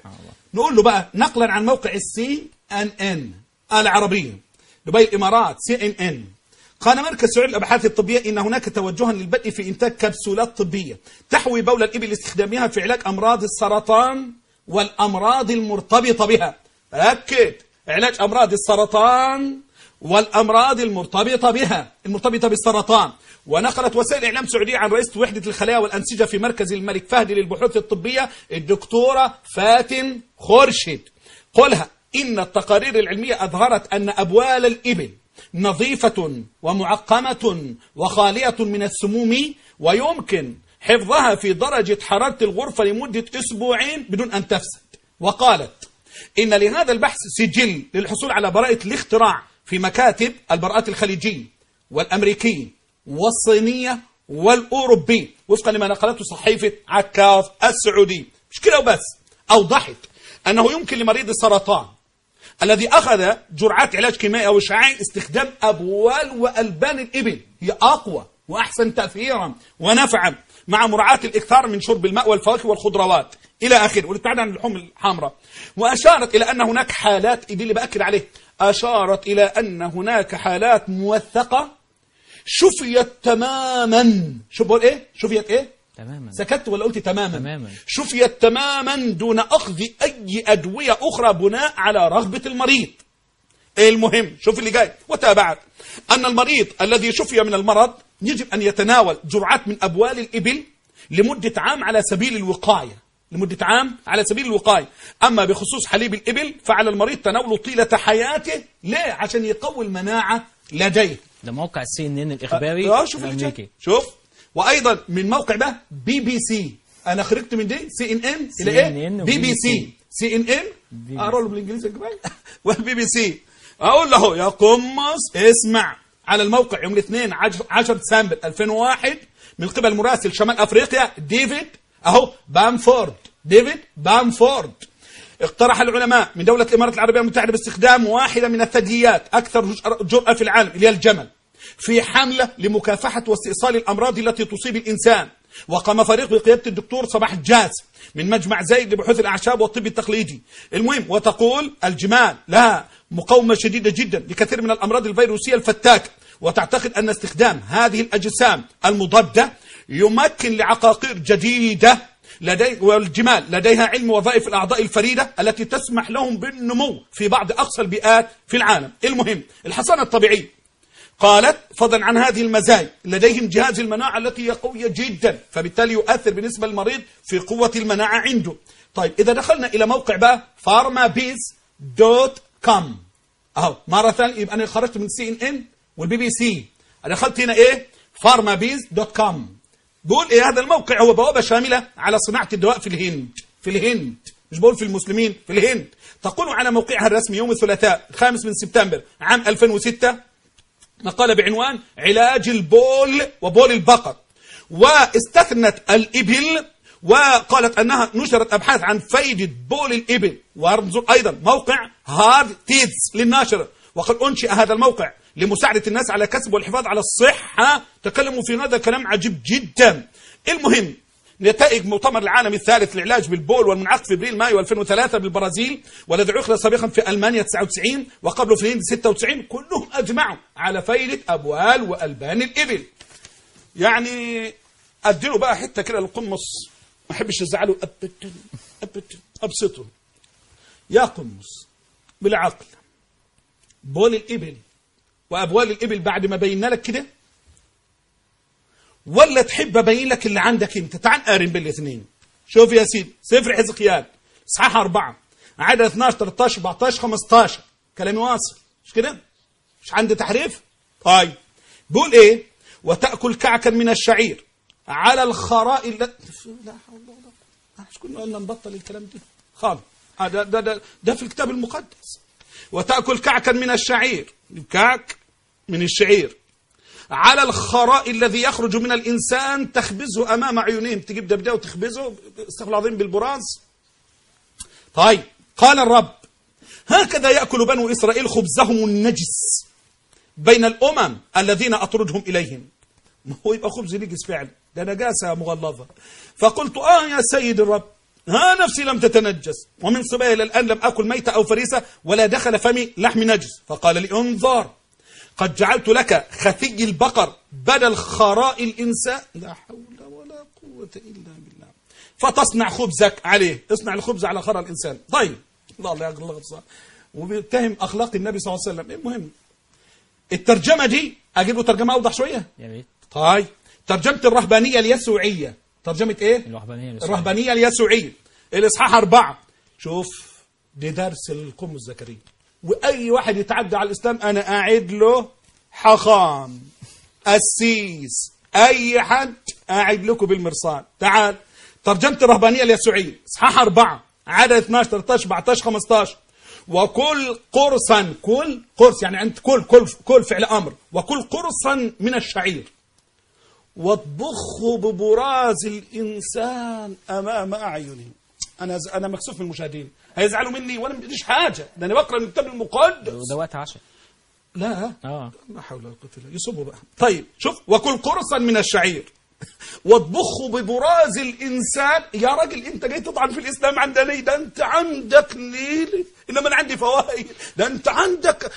نقول له بقى نقلا عن موقع السي ان ان العربية دبي الإمارات سي ان ان قال مركز سعودي للأبحاث الطبية إن هناك توجها للبدء في إنتاج كبسولات طبية تحوي بول الإبل لاستخدامها في علاج أمراض السرطان والأمراض المرتبطة بها أكد علاج أمراض السرطان والأمراض المرتبطة بها المرتبطة بالسرطان ونقلت وسائل إعلام سعودية عن رئيسة وحدة الخلايا والأنسجة في مركز الملك فهد للبحوث الطبية الدكتورة فاتن خورشيد قلها إن التقارير العلمية أظهرت أن أبوال الإبل نظيفة ومعقمة وخالية من السموم ويمكن حفظها في درجة حرارة الغرفة لمدة أسبوعين بدون أن تفسد وقالت إن لهذا البحث سجل للحصول على براءة الاختراع في مكاتب البراءات الخليجية والأمريكية والصينية والأوروبية وفقا لما نقلته صحيفة عكاظ السعودي مش كده وبس أوضحت أنه يمكن لمريض السرطان الذي أخذ جرعات علاج كيميائي أو إشعاعي استخدام أبوال وألبان الإبل هي أقوى وأحسن تأثيرا ونفعا مع مراعاة الإكثار من شرب الماء والفواكه والخضروات إلى آخره والابتعاد عن اللحوم الحمراء وأشارت إلى أن هناك حالات دي اللي بأكد عليه أشارت إلى أن هناك حالات موثقة شفيت تماما شوف بقول إيه شفيت إيه تماما سكت ولا قلت تماما تماما. شفيت تماما دون أخذ أي أدوية أخرى بناء على رغبة المريض المهم شوف اللي جاي وتابعت أن المريض الذي شفي من المرض يجب أن يتناول جرعات من أبوال الإبل لمدة عام على سبيل الوقاية لمدة عام على سبيل الوقاية أما بخصوص حليب الإبل فعلى المريض تناوله طيلة حياته ليه؟ عشان يقوي المناعة لديه ده موقع السي ان ان الاخباري اه شوف اللي الامريكي جاي. شوف وايضا من موقع ده بي بي سي انا خرجت من دي سي ان ان الى ايه CNN بي بي سي سي ان ان اقرا له بالانجليزي كمان والبي بي سي اقول له يا قمص اسمع على الموقع يوم الاثنين 10 ديسمبر 2001 من قبل مراسل شمال افريقيا ديفيد اهو بامفورد ديفيد بامفورد اقترح العلماء من دولة الإمارات العربية المتحدة باستخدام واحدة من الثدييات أكثر جرأة في العالم اللي هي الجمل في حملة لمكافحة واستئصال الأمراض التي تصيب الإنسان وقام فريق بقيادة الدكتور صباح الجاز من مجمع زايد لبحوث الأعشاب والطب التقليدي المهم وتقول الجمال لها مقاومة شديدة جدا لكثير من الأمراض الفيروسية الفتاكة وتعتقد أن استخدام هذه الأجسام المضادة يمكن لعقاقير جديدة لدي والجمال لديها علم وظائف الأعضاء الفريدة التي تسمح لهم بالنمو في بعض أقصى البيئات في العالم المهم الحصانة الطبيعية قالت فضلا عن هذه المزايا لديهم جهاز المناعة التي هي قوية جدا فبالتالي يؤثر بالنسبة للمريض في قوة المناعة عنده طيب إذا دخلنا إلى موقع بقى فارمابيز دوت كوم أهو مرة ثانية يبقى أنا خرجت من سي إن إن والبي بي سي دخلت هنا إيه فارمابيز دوت كوم بقول إيه هذا الموقع هو بوابة شاملة على صناعة الدواء في الهند في الهند مش بقول في المسلمين في الهند تقول على موقعها الرسمي يوم الثلاثاء الخامس من سبتمبر عام 2006 مقالة بعنوان علاج البول وبول البقر واستثنت الإبل وقالت أنها نشرت أبحاث عن فايدة بول الإبل وارمز أيضا موقع هارد تيدز للناشرة وقد أنشئ هذا الموقع لمساعدة الناس على كسب والحفاظ على الصحة تكلموا في هذا كلام عجيب جدا المهم نتائج مؤتمر العالم الثالث للعلاج بالبول والمنعقد في ابريل مايو 2003 بالبرازيل والذي عقد سابقا في المانيا 99 وقبله في الهند 96 كلهم اجمعوا على فائده ابوال والبان الابل. يعني اديله بقى حته كده للقمص ما احبش ازعله ابدا ابدا ابسطه. يا قمص بالعقل بول الابل وابوال الابل بعد ما بينا لك كده ولا تحب ابين لك اللي عندك انت تعال قارن بالاثنين شوف يا سيدي سفر حزقيال اصحاح أربعة عدد 12 13 14 15 كلامي واصل مش كده مش عندي تحريف طيب بيقول ايه وتأكل كعكا من الشعير على الخراء التي لا حول ولا قوة مش كنا قلنا نبطل الكلام ده خالص آه ده, ده, ده, ده في الكتاب المقدس وتأكل كعكا من الشعير كعك من الشعير على الخراء الذي يخرج من الإنسان تخبزه أمام عيونهم تجيب دبدة وتخبزه استغفر العظيم بالبراز طيب قال الرب هكذا يأكل بنو إسرائيل خبزهم النجس بين الأمم الذين أطردهم إليهم ما هو يبقى خبز نجس فعلا ده نجاسة مغلظة فقلت آه يا سيد الرب ها نفسي لم تتنجس ومن صبايا إلى الآن لم أكل ميتة أو فريسة ولا دخل فمي لحم نجس فقال لي انظر قد جعلت لك خفي البقر بدل خراء الإنسان لا حول ولا قوة إلا بالله فتصنع خبزك عليه اصنع الخبز على خراء الإنسان طيب الله لا يقل الله وبيتهم أخلاق النبي صلى الله عليه وسلم المهم الترجمة دي أجيب له ترجمة أوضح شوية يا ريت طيب ترجمة الرهبانية اليسوعية ترجمة إيه؟ الوهبانية اليسوعية. الرهبانية اليسوعية الإصحاح أربعة شوف دي درس القم الزكريا وأي واحد يتعدى على الإسلام أنا أعد له حخام السيس أي حد أعد لكم بالمرصاد تعال ترجمة الرهبانية اليسوعية إصحاح أربعة عدد 12 13 14 15 وكل قرصا كل قرص يعني أنت كل كل كل فعل أمر وكل قرصا من الشعير واطبخه ببراز الانسان امام اعينهم انا انا مكسوف من المشاهدين هيزعلوا مني وانا ما بديش حاجه ده انا بقرا من الكتاب المقدس وده وقت عشاء لا اه لا حول ولا قوه الا بالله يصبوا بقى طيب شوف وكل قرصا من الشعير واطبخه ببراز الانسان يا راجل انت جاي تطعن في الاسلام عندنا ليه ده انت عندك ليل انما انا عندي فوائد ده انت عندك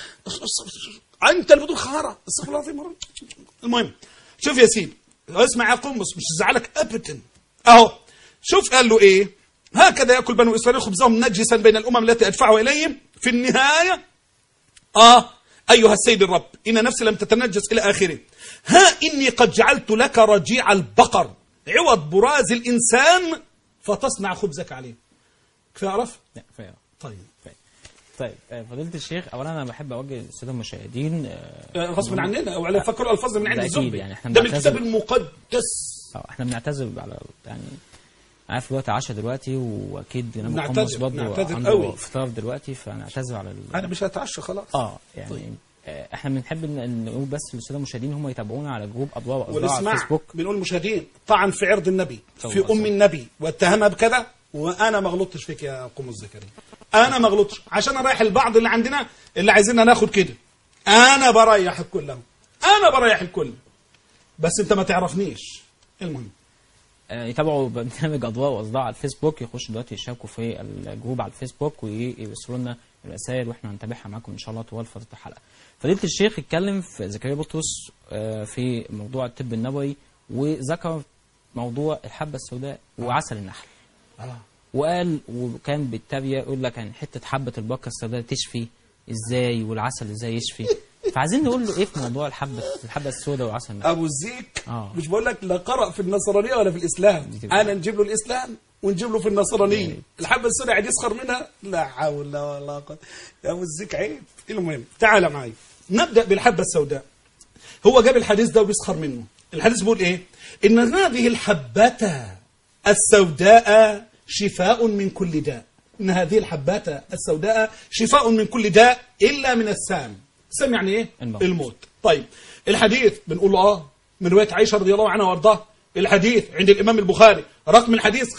انت اللي بتقول خارة استغفر الله العظيم يا رب. المهم شوف يا سيدي اسمع يا قمص مش زعلك ابدا اهو شوف قال له ايه هكذا ياكل بنو اسرائيل خبزهم نجسا بين الامم التي ادفعه اليهم في النهايه آه أيها السيد الرب إن نفسي لم تتنجس إلى آخره ها إني قد جعلت لك رجيع البقر عوض براز الإنسان فتصنع خبزك عليه كفاية عرف؟ لا كفايه طيب طيب آه، فضيلة الشيخ أولا أنا بحب أوجه للسادة المشاهدين آه، آه، غصب عننا أو على فكروا الفاظ من عند ده أكيد الزبي يعني إحنا ده من بنعتذر. الكتاب المقدس آه، احنا بنعتذر على يعني عارف الوقت عشاء دلوقتي واكيد نبو بنعتذر، قمص برضه بنعتذر عنده قوي. فطار دلوقتي فنعتذر على ال... أنا مش هتعشى خلاص اه يعني آه، احنا بنحب إن- إن نقول بس للساده المشاهدين هم يتابعونا على جروب اضواء واصداء على والاسمع الفيسبوك بنقول مشاهدين طعن في عرض النبي صلى في الله عليه ام النبي واتهمها بكذا وانا ما غلطتش فيك يا قمص زكريا انا ما غلطتش عشان اريح البعض اللي عندنا اللي عايزيننا ناخد كده انا بريح الكل أهو. انا بريح الكل بس انت ما تعرفنيش المهم آه، يتابعوا برنامج اضواء واصداء على الفيسبوك يخشوا دلوقتي يشاركوا في الجروب على الفيسبوك ويرسلوا لنا الرسائل واحنا هنتابعها معاكم ان شاء الله طوال فتره الحلقه. فضيله الشيخ اتكلم في زكريا بطرس آه، في موضوع الطب النبوي وذكر موضوع الحبه السوداء وعسل النحل. آه. وقال وكان بالتالي يقول لك يعني حته حبه البقره السوداء تشفي ازاي والعسل ازاي يشفي فعايزين نقول له ايه في موضوع الحبه الحبه السوداء وعسل النحل ابو الزيك آه. مش بقول لك لا قرأ في النصرانيه ولا في الاسلام دي- انا نجيب له الاسلام ونجيب له في النصرانيه الحبه السوداء قاعد يسخر منها لا حول ولا قوه يا ابو الزيك عيب المهم تعال معي نبدا بالحبه السوداء هو جاب الحديث ده وبيسخر منه الحديث بيقول ايه ان هذه الحبه السوداء شفاء من كل داء ان هذه الحبات السوداء شفاء من كل داء الا من السام السام يعني ايه الموت. الموت طيب الحديث بنقول له اه من روايه عائشه رضي الله عنها وارضاها الحديث عند الامام البخاري رقم الحديث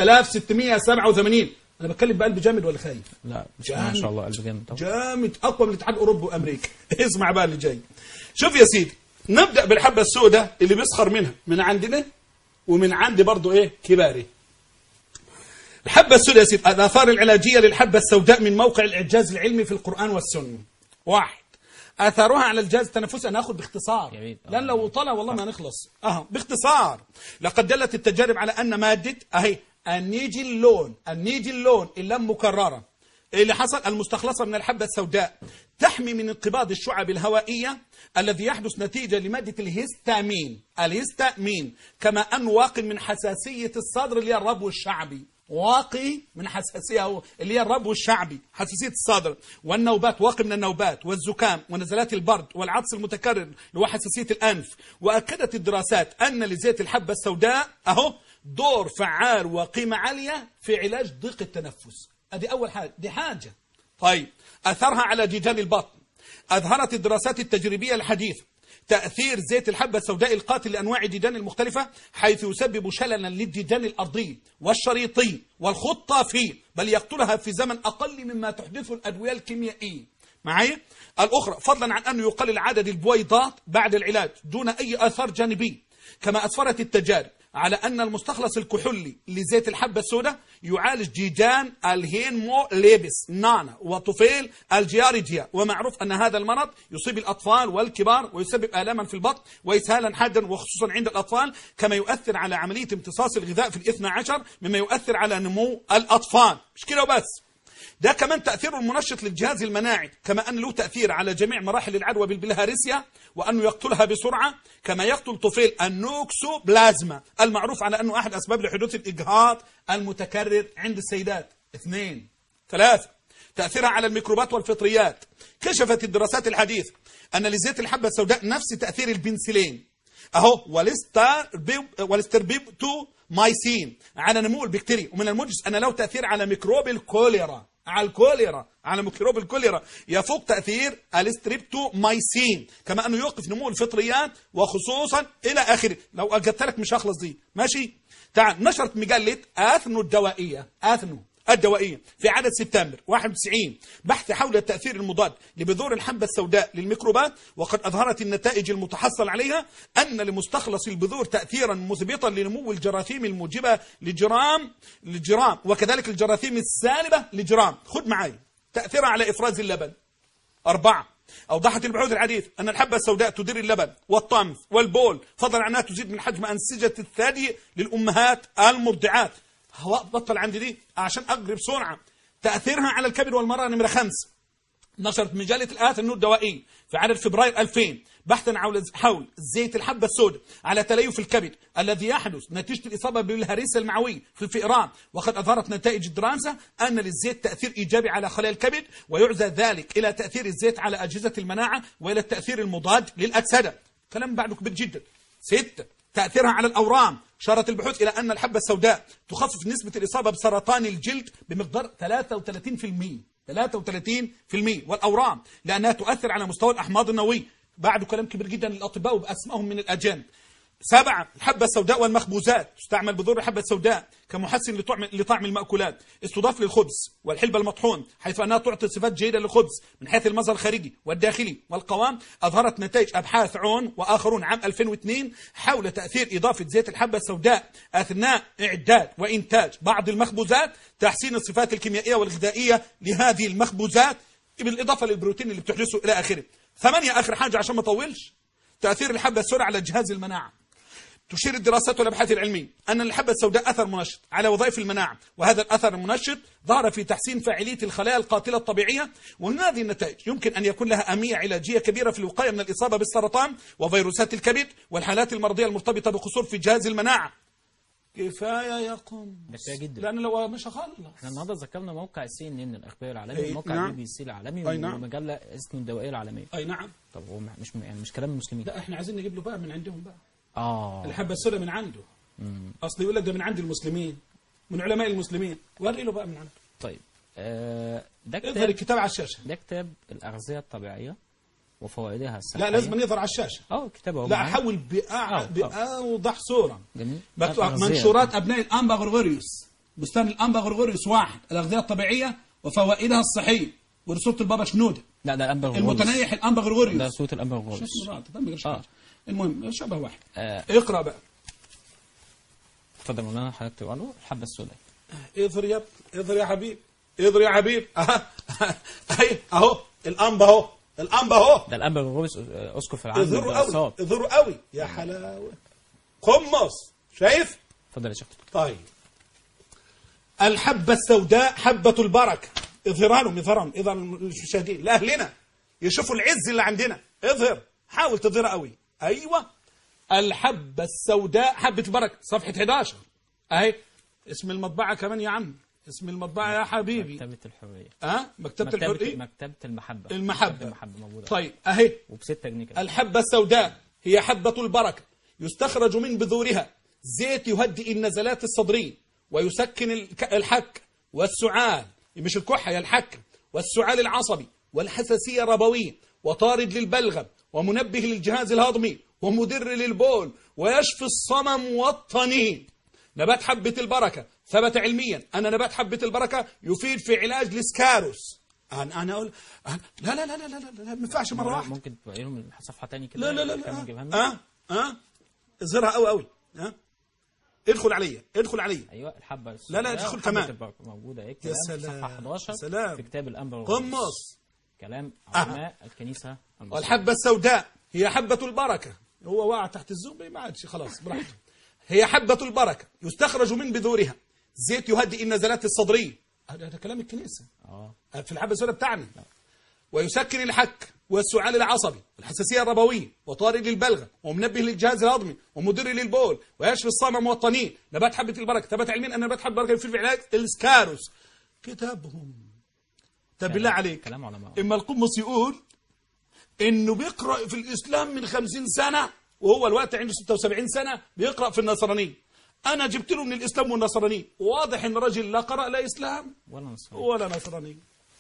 5687 انا بتكلم بقلب جامد ولا خايف لا بسم الله ما شاء الله قلب جامد طبعا. جامد اقوى من الاتحاد الاوروبي وامريكا اسمع بقى اللي جاي شوف يا سيدي نبدا بالحبه السوداء اللي بيسخر منها من عندنا ومن عند برضو ايه كباري الحبه السوداء يا سيدي الاثار العلاجيه للحبه السوداء من موقع الاعجاز العلمي في القران والسنه واحد اثارها على الجهاز التنفسي انا هاخد باختصار يا ريت. لان لو طلع والله ما نخلص اه باختصار لقد دلت التجارب على ان ماده اهي النيجي اللون النيجي اللون اللام مكرره اللي حصل المستخلصة من الحبة السوداء تحمي من انقباض الشعب الهوائية الذي يحدث نتيجة لمادة الهستامين الهستامين كما أن واقي من حساسية الصدر اللي هي الربو الشعبي واقي من حساسية أو اللي هي الربو الشعبي حساسية الصدر والنوبات واقي من النوبات والزكام ونزلات البرد والعطس المتكرر اللي هو حساسية الأنف وأكدت الدراسات أن لزيت الحبة السوداء أهو دور فعال وقيمة عالية في علاج ضيق التنفس ادي اول حاجه دي حاجه طيب اثرها على ديدان البطن اظهرت الدراسات التجريبيه الحديثه تاثير زيت الحبه السوداء القاتل لانواع الديدان المختلفه حيث يسبب شللا للديدان الارضي والشريطي والخطافي بل يقتلها في زمن اقل مما تحدثه الادويه الكيميائيه معايا الاخرى فضلا عن انه يقلل عدد البويضات بعد العلاج دون اي اثار جانبيه كما اسفرت التجارب على أن المستخلص الكحولي لزيت الحبة السوداء يعالج جيجان الهينمو ليبس نانا وطفيل الجياريجيا ومعروف أن هذا المرض يصيب الأطفال والكبار ويسبب آلاما في البطن وإسهالا حادا وخصوصا عند الأطفال كما يؤثر على عملية امتصاص الغذاء في الاثنى عشر مما يؤثر على نمو الأطفال مش كده وبس ده كمان تأثيره المنشط للجهاز المناعي كما أن له تأثير على جميع مراحل العدوى بالبلهارسيا وأنه يقتلها بسرعة كما يقتل طفيل النوكسو بلازما المعروف على أنه أحد أسباب لحدوث الإجهاض المتكرر عند السيدات اثنين ثلاثة تأثيرها على الميكروبات والفطريات كشفت الدراسات الحديثة أن لزيت الحبة السوداء نفس تأثير البنسلين أهو والستربيبتو مايسين على نمو البكتيريا ومن المجز أن له تأثير على ميكروب الكوليرا على الكوليرا على ميكروب الكوليرا يفوق تأثير الستريبتومايسين كما أنه يوقف نمو الفطريات وخصوصا إلى آخره لو أجدت لك مش هخلص دي ماشي تعال نشرت مجلة آثنو الدوائية آثنو الدوائية في عدد سبتمبر 91 بحث حول التأثير المضاد لبذور الحبة السوداء للميكروبات وقد أظهرت النتائج المتحصل عليها أن لمستخلص البذور تأثيرا مثبطا لنمو الجراثيم الموجبة لجرام لجرام وكذلك الجراثيم السالبة لجرام خد معي تأثيرها على إفراز اللبن أربعة أوضحت البحوث الحديث أن الحبة السوداء تدير اللبن والطمث والبول فضلا عن أنها تزيد من حجم أنسجة الثدي للأمهات المرضعات هواء بطل عندي دي عشان أقرب بسرعة تأثيرها على الكبد والمرأة نمرة خمسة نشرت مجلة الآيات النور الدوائي في عدد فبراير 2000 بحثا حول حول زيت الحبة السوداء على تليف الكبد الذي يحدث نتيجة الإصابة بالهريسة المعوية في الفئران وقد أظهرت نتائج الدراسة أن للزيت تأثير إيجابي على خلايا الكبد ويعزى ذلك إلى تأثير الزيت على أجهزة المناعة وإلى التأثير المضاد للأكسدة كلام بعده كبير جدا ستة تأثيرها على الأورام شارت البحوث إلى أن الحبة السوداء تخفف نسبة الإصابة بسرطان الجلد بمقدار 33% 33% والأورام لأنها تؤثر على مستوى الأحماض النووية بعده كلام كبير جدا للأطباء وبأسمائهم من الأجانب سبعة الحبة السوداء والمخبوزات تستعمل بذور الحبة السوداء كمحسن لطعم, لطعم المأكولات استضاف للخبز والحلبة المطحون حيث أنها تعطي صفات جيدة للخبز من حيث المظهر الخارجي والداخلي والقوام أظهرت نتائج أبحاث عون وآخرون عام 2002 حول تأثير إضافة زيت الحبة السوداء أثناء إعداد وإنتاج بعض المخبوزات تحسين الصفات الكيميائية والغذائية لهذه المخبوزات بالإضافة للبروتين اللي بتحدثه إلى آخره ثمانية آخر حاجة عشان ما أطولش تأثير الحبة السوداء على جهاز المناعة تشير الدراسات والابحاث العلميه ان الحبه السوداء اثر منشط على وظائف المناعه وهذا الاثر المنشط ظهر في تحسين فاعليه الخلايا القاتله الطبيعيه ومن هذه النتائج يمكن ان يكون لها اهميه علاجيه كبيره في الوقايه من الاصابه بالسرطان وفيروسات الكبد والحالات المرضيه المرتبطه بقصور في جهاز المناعه كفايه يا قوم كفاية جدا. لان لو مش هخلص احنا النهارده ذكرنا موقع السي ان ان الاخباري العالمي أي وموقع نعم. البي بي سي العالمي أي نعم. ومجله اسمه الدوائيه العالميه اي نعم طب هو مش يعني مش كلام المسلمين لا احنا عايزين نجيب له بقى من عندهم بقى اه الحبه السوداء من عنده اصل يقول لك ده من عند المسلمين من علماء المسلمين وري له بقى من عنده طيب آه ده اظهر كتاب الكتاب على الشاشه ده كتاب الاغذيه الطبيعيه وفوائدها الصحيه لا لازم يظهر على الشاشه اه كتاب اهو لا معايا. حول بأع... آه، آه. بأوضح صورة جميل مكتوب الأغذية. منشورات أبناء الأنبا غرغوريوس بستان الأنبا غرغوريوس واحد الأغذية الطبيعية وفوائدها الصحية ورسولة البابا شنودة لا ده الانبا غرغوريوس. المتنيح الأنبا ده غرغوريوس صوت الانبا غرغوريوس شوف مرات، ده ما يقدرش آه. يقرأ. المهم شبه واحد آه، اقرأ بقى اتفضل مولانا حضرتك تقرا له الحبه السوداء اظهر يا اظهر يا حبيب اظهر يا حبيب أه. أهي اهو الأنبا اهو الأنبا اهو ده الانبا غرغوريوس آه، اسقف العام اظهروا قوي بالدراسات اظهروا قوي يا حلاوة قمص شايف اتفضل يا شيخ طيب الحبة السوداء حبة البركة اظهرها لهم اظهرها لهم اظهر المشاهدين لأهلنا يشوفوا العز اللي عندنا اظهر حاول تظهرها قوي أيوة الحبة السوداء حبة البركة صفحة 11 أهي اسم المطبعة كمان يا عم اسم المطبعة يا حبيبي مكتبه الحريه ها مكتبة مكتبه الحرية مكتبه المحبه المحبة. مكتبة المحبه موجوده طيب أهي وب 6 جنيه كده الحبة السوداء هي حبة البركة يستخرج من بذورها زيت يهدئ النزلات الصدرية ويسكن الك- الحك والسعال مش الكحة يا الحك والسعال العصبي والحساسية الربوية وطارد للبلغم ومنبه للجهاز الهضمي ومدر للبول ويشفي الصمم والطنين نبات حبة البركة ثبت علميا أن نبات حبة البركة يفيد في علاج السكاروس أنا أنا أقول أنا لا لا لا لا لا لا, لا ما ينفعش مرة واحدة ممكن تبقى لهم صفحه ثانيه كده لا لا لا كمان لا نجيبها لنا؟ اه اه اظهرها قوي قوي اه ادخل عليا ادخل عليا ايوه الحبه لا، السوداء ادخل وحبة كمان. البركة موجوده ايه يا الكلام في سلام، صفحه 11 سلام. في كتاب الانبا والغوث. قمص كلام علماء الكنيسه المصريه والحبة السوداء هي حبة البركة هو وقع تحت الزوم ما عادش خلاص براحته هي حبة البركة يستخرج من بذورها زيت يهدئ النزلات الصدرية هذا هذا كلام الكنيسة اه في الحبة السوداء بتاعنا ويسكن الحك والسعال العصبي والحساسية الربوية وطارد للبلغة ومنبه للجهاز الهضمي ومدر للبول ويشفي الصمم والطنين نبات حبة البركة ثبت علميا أن نبات حبة البركة يفيد في علاج السكاروس كتابهم طب بالله عليك كلام علماء اما القمص يقول انه بيقرا في الاسلام من خمسين سنه وهو الوقت عنده 76 سنه بيقرا في النصرانيه انا جبت له من الاسلام والنصرانيه واضح ان الرجل لا قرا لا اسلام ولا نصر ولا نصرانيه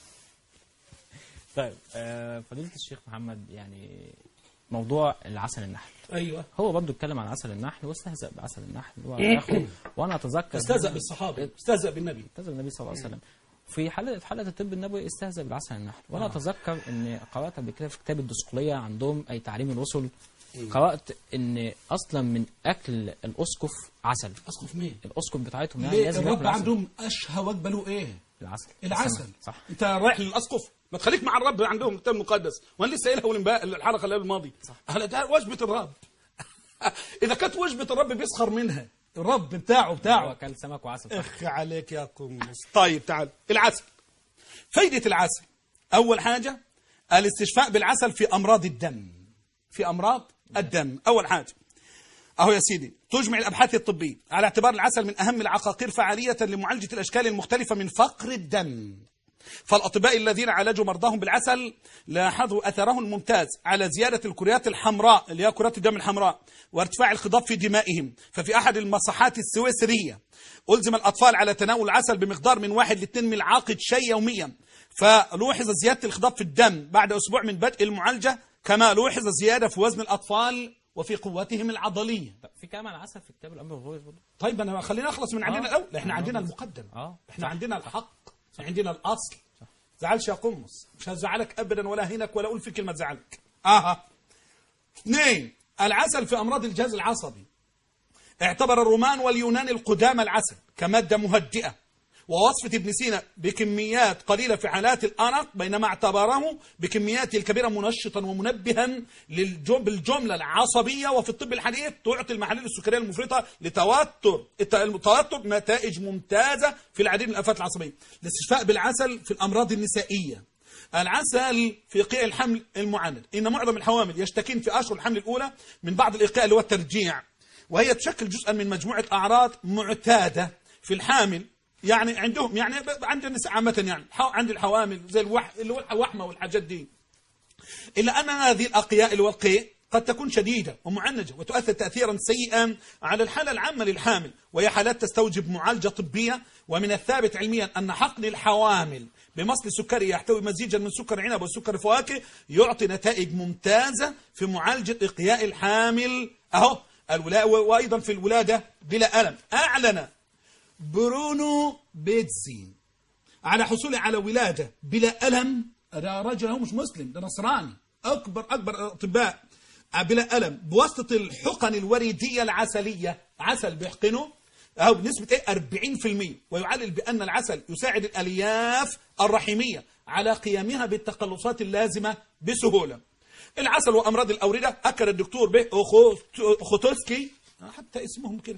طيب آه فضيله الشيخ محمد يعني موضوع العسل النحل ايوه هو برضه اتكلم عن عسل النحل واستهزأ بعسل النحل وآخره. وانا اتذكر استهزأ بالصحابه استهزأ بالنبي استهزأ النبي صلى الله عليه وسلم في حلقه في حلقه الطب النبوي استهزأ بالعسل النحل وانا اتذكر ان قرات قبل كده في كتاب الدسقليه عندهم اي تعليم الرسل قرات ان اصلا من اكل الاسقف عسل اسقف مين الاسقف بتاعتهم يعني ليه لازم الرب ياكل عسل عندهم اشهى وجبه له ايه العسل العسل صح انت رايح للاسقف ما تخليك مع الرب عندهم كتاب مقدس وانا لسه قايلها اول امبارح الحلقه اللي قبل الماضي هلا ده وجبه الرب اذا كانت وجبه الرب بيسخر منها الرب بتاعه هو بتاعه اكل سمك وعسل صح اخ عليك يا قمص طيب تعال العسل فايدة العسل أول حاجة الاستشفاء بالعسل في أمراض الدم في أمراض الدم أول حاجة أهو يا سيدي تجمع الأبحاث الطبية على اعتبار العسل من أهم العقاقير فعالية لمعالجة الأشكال المختلفة من فقر الدم فالأطباء الذين عالجوا مرضاهم بالعسل لاحظوا أثره الممتاز على زيادة الكريات الحمراء اللي هي كرات الدم الحمراء وارتفاع الخضاب في دمائهم ففي أحد المصحات السويسرية ألزم الأطفال على تناول العسل بمقدار من واحد لاثنين ملعقة شاي يوميا فلوحظ زيادة الخضاب في الدم بعد أسبوع من بدء المعالجة كما لوحظ زيادة في وزن الأطفال وفي قوتهم العضلية طب في كلام عن العسل في كتاب الامر والغوث برضه طيب أنا خلينا نخلص من عندنا آه. الأول احنا عندنا المقدم اه احنا عندنا الحق عندنا الاصل زعلش يا قمص مش هزعلك ابدا ولا هينك ولا اقول في كلمه تزعلك اها اثنين العسل في امراض الجهاز العصبي اعتبر الرومان واليونان القدامى العسل كماده مهدئه ووصفة ابن سينا بكميات قليلة في حالات الأرق بينما اعتبره بكمياته الكبيرة منشطا ومنبها للجم- بالجملة العصبية وفي الطب الحديث تعطي المحاليل السكرية المفرطة لتوتر الت- التوتر نتائج ممتازة في العديد من الآفات العصبية الاستشفاء بالعسل في الأمراض النسائية العسل في إيقاع الحمل المعند إن معظم الحوامل يشتكين في أشهر الحمل الأولى من بعض الإيقاع اللي هو الترجيع وهي تشكل جزءا من مجموعة أعراض معتادة في الحامل يعني عندهم يعني ب- عند النساء عامة يعني حو- عند الحوامل زي الوح اللي هو الوحمة والحاجات دي إلا أن هذه الأقياء الوقيع قد تكون شديدة ومعنجة وتؤثر تأثيرا سيئا على الحالة العامة للحامل وهي حالات تستوجب معالجة طبية ومن الثابت علميا أن حقن الحوامل بمصل سكري يحتوي مزيجا من سكر عنب وسكر فواكه يعطي نتائج ممتازة في معالجة إقياء الحامل أهو الولاء وأيضا في الولادة بلا ألم أعلن برونو بيتزي على حصوله على ولادة بلا ألم ده رجل هو مش مسلم ده نصراني أكبر أكبر أطباء بلا ألم بواسطة الحقن الوريدية العسلية عسل بيحقنه أو بنسبة إيه 40% ويعلل بأن العسل يساعد الألياف الرحمية على قيامها بالتقلصات اللازمة بسهولة العسل وأمراض الأوردة أكد الدكتور به أخو- أخوتوسكي حتى اسمهم كده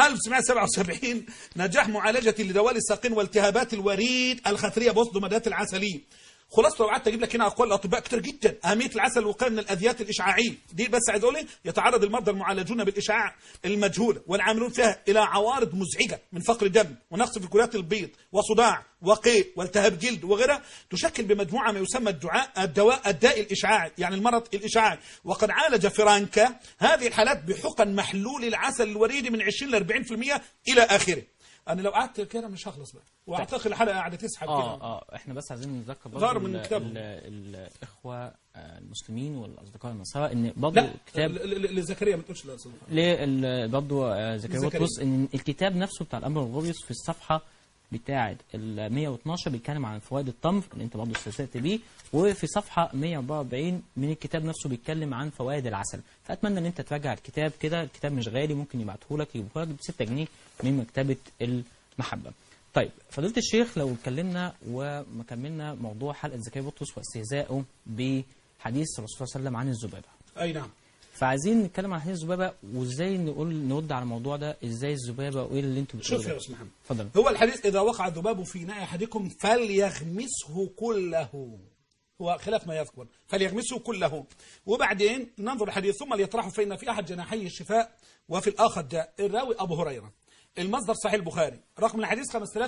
1977 نجاح معالجة لدوال الساقين والتهابات الوريد الخثرية بوسط ضمادات العسلية خلاصة لو قعدت اجيب لك هنا اقوال الاطباء كتير جدا اهميه العسل الوقايه من الاذيات الاشعاعيه دي بس عايز اقول إيه؟ يتعرض المرضى المعالجون بالاشعاع المجهوله والعاملون فيها الى عوارض مزعجه من فقر دم ونقص في كريات البيض وصداع وقيء والتهاب جلد وغيرها تشكل بمجموعه ما يسمى الدعاء الدواء الداء الاشعاعي يعني المرض الاشعاعي وقد عالج فرانكا هذه الحالات بحقن محلول العسل الوريدي من 20 ل 40% الى اخره انا لو قعدت كده مش هخلص بقى واعتقد الحلقه قاعده تسحب اه كده اه احنا بس عايزين نتذكر ظهر برضه من ال- كتابهم. ال- الاخوه آه، المسلمين والاصدقاء النصارى ان برضه لا كتاب ل- ل- لزكريا ما تقولش لا صدق. ليه ال- برضه آه، زكريا زكريا. بطرس ان الكتاب نفسه بتاع الامر والغوث في الصفحه بتاعه ال 112 بيتكلم عن فوائد التمر اللي انت برضه استهزأت بيه وفي صفحه 144 من الكتاب نفسه بيتكلم عن فوائد العسل فاتمنى ان انت تراجع الكتاب كده الكتاب مش غالي ممكن يبعته لك يجيبه لك ب 6 جنيه من مكتبه المحبه طيب فضيله الشيخ لو اتكلمنا وما كملنا موضوع حلقه زكريا بطرس واستهزائه بحديث الرسول صلى الله عليه وسلم عن الذبابه اي نعم فعايزين نتكلم عن حديث الذبابه وازاي نقول نرد على الموضوع ده ازاي الذبابه وايه اللي انتوا بتقولوا شوف يا ده؟ استاذ محمد اتفضل هو الحديث إذا وقع الذباب في إناء أحدكم فليغمسه كله هو خلاف ما يذكر فليغمسه كله وبعدين ننظر الحديث ثم ليطرحه فإن في أحد جناحي الشفاء وفي الآخر داء الراوي أبو هريرة المصدر صحيح البخاري رقم الحديث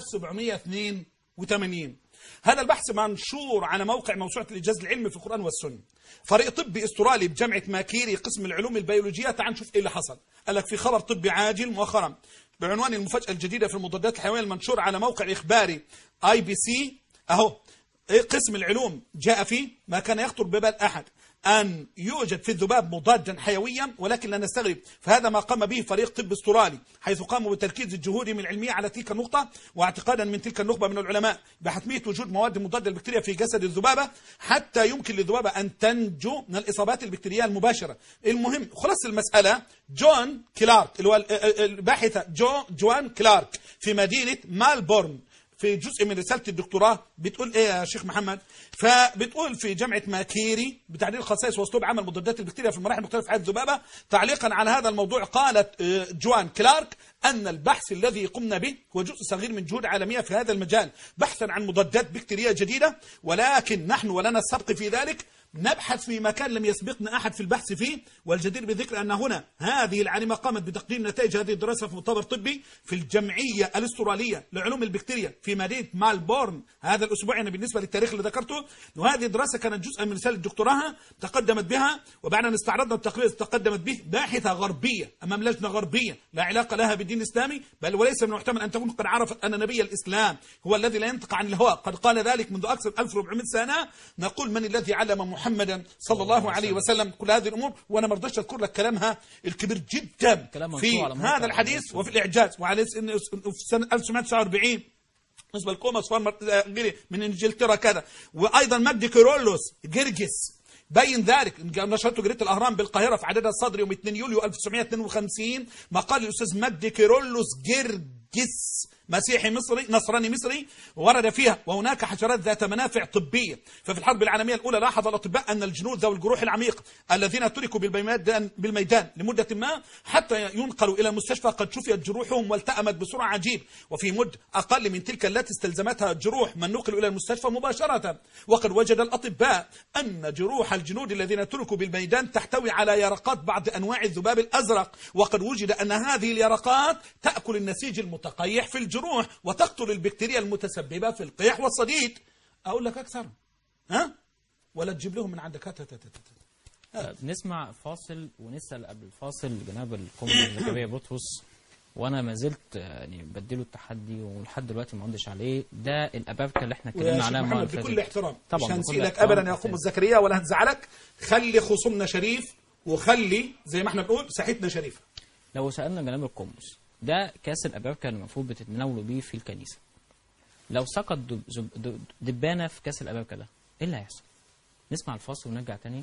5782 هذا البحث منشور على موقع موسوعة الإجاز العلمي في القرآن والسنة فريق طبي استرالي بجامعة ماكيري قسم العلوم البيولوجية تعال نشوف إيه اللي حصل قال لك في خبر طبي عاجل مؤخرا بعنوان المفاجأة الجديدة في المضادات الحيوية المنشور على موقع إخباري اي بي سي أهو إيه قسم العلوم جاء فيه ما كان يخطر ببال أحد أن يوجد في الذباب مضادا حيويا ولكن لا نستغرب فهذا ما قام به فريق طب استرالي حيث قاموا بتركيز جهودهم العلمية على تلك النقطة واعتقادا من تلك النخبة من العلماء بحتمية وجود مواد مضادة للبكتيريا في جسد الذبابة حتى يمكن للذبابة أن تنجو من الإصابات البكتيرية المباشرة المهم خلاص المسألة جون كلارك اللي هو ال- ال- الباحثة جو جوان كلارك في مدينة مالبورن في جزء من رسالة الدكتوراه بتقول ايه يا شيخ محمد فبتقول في جامعة ماكيري بتعديل الخصائص واسلوب عمل مضادات البكتيريا في المراحل المختلفة في حياة الذبابة تعليقا على هذا الموضوع قالت آه، جوان كلارك أن البحث الذي قمنا به هو جزء صغير من جهود عالمية في هذا المجال بحثا عن مضادات بكتيرية جديدة ولكن نحن ولنا السبق في ذلك نبحث في مكان لم يسبقنا أحد في البحث فيه والجدير بالذكر أن هنا هذه العالمة قامت بتقديم نتائج هذه الدراسة في مؤتمر طبي في الجمعية الأسترالية لعلوم البكتيريا في مدينة مالبورن هذا الأسبوع يعني بالنسبة للتاريخ اللي ذكرته وهذه الدراسة كانت جزءا من رسالة دكتوراها تقدمت بها وبعد أن استعرضنا التقرير الذي تقدمت به باحثة غربية أمام لجنة غربية لا علاقة لها بالدين الإسلامي بل وليس من المحتمل أن تكون قد عرفت أن نبي الإسلام هو الذي لا ينطق عن الهوى قد قال ذلك منذ أكثر من 1400 سنة نقول من الذي علم محمدا صلى الله عليه وسلم كل هذه الأمور وأنا ما رضيتش أذكر لك كلامها الكبير جدا كلام منشور في على موقع هذا الحديث وفي الإعجاز وعلى أساس إن في سنة 1949 بالنسبه لكوماس فارمر آه، غيره من انجلترا كذا وايضا مجدي كيرولوس جرجس بين ذلك نشرته جريده الاهرام بالقاهره في عددها الصدر يوم 2 يوليو 1952 مقال الاستاذ مجدي كيرولوس جرجس مسيحي مصري نصراني مصري ورد فيها وهناك حشرات ذات منافع طبية ففي الحرب العالمية الأولى لاحظ الأطباء أن الجنود ذوي الجروح العميقة الذين تركوا بالميدان, بالميدان لمدة ما حتى ينقلوا إلى المستشفى قد شفيت جروحهم والتأمت بسرعة عجيب وفي مدة أقل من تلك التي استلزمتها جروح من نقلوا إلى المستشفى مباشرة وقد وجد الأطباء أن جروح الجنود الذين تركوا بالميدان تحتوي على يرقات بعض أنواع الذباب الأزرق وقد وجد أن هذه اليرقات تأكل النسيج المتقيح في الجروح وتقتل البكتيريا المتسببة في القيح والصديد أقول لك أكثر ها ولا تجيب لهم من عندك هات هات هات هات. طيب، نسمع فاصل ونسال قبل الفاصل جناب القنبله زكريا بطرس وانا ما زلت يعني بديله التحدي ولحد دلوقتي ما ردش عليه ده الابابكه اللي احنا ويا اتكلمنا شيخ عليها المره محمد اللي بكل فاتت احترام طبعا مش بكل هنسيلك احترام ابدا يا قوم أستاذ. الزكريا ولا هنزعلك خلي خصومنا شريف وخلي زي ما احنا بنقول ساحتنا شريفه لو سالنا جناب القمص ده كاس الابابكه اللي المفروض بتتناولوا بيه في الكنيسه لو سقط دب زب- دب- دبانه في كاس الابابكه ده ايه اللي هيحصل نسمع الفاصل ونرجع تاني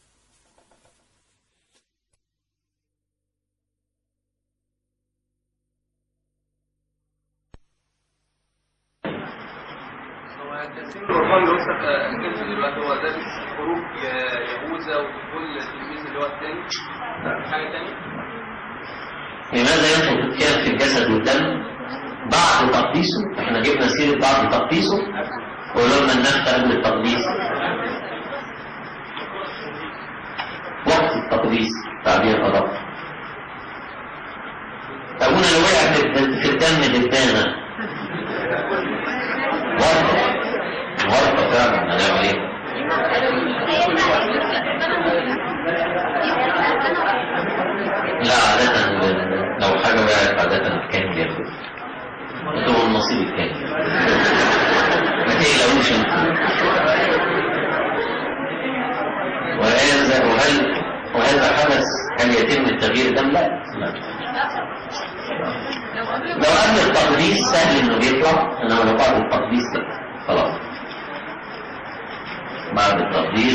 هو تقسيم القرآن اللي وصل الكنز دلوقتي هو ده خروج يهوذا وكل التلميذ اللي هو الثاني حاجة تانية لماذا ينفق الكلى في الجسد والدم بعد تقديسه احنا جبنا سيرة بعد تقديسه ولما النفخ قبل التقديس وقت التقديس تعبير أدق أبونا اللي وقع في في الدم دبانة ورطة ورطة فعلا هنعمل ايه؟ لا عادة لو حاجة وقعت عادة الكاهن بياخد انتوا النصيب التاني ما تقلقوش انتوا وهذا وهل وهذا حدث هل يتم التغيير ده لا لا لو قبل التقديس سهل انه بيطلع انما لو بعد التقديس لا خلاص بعد التقديس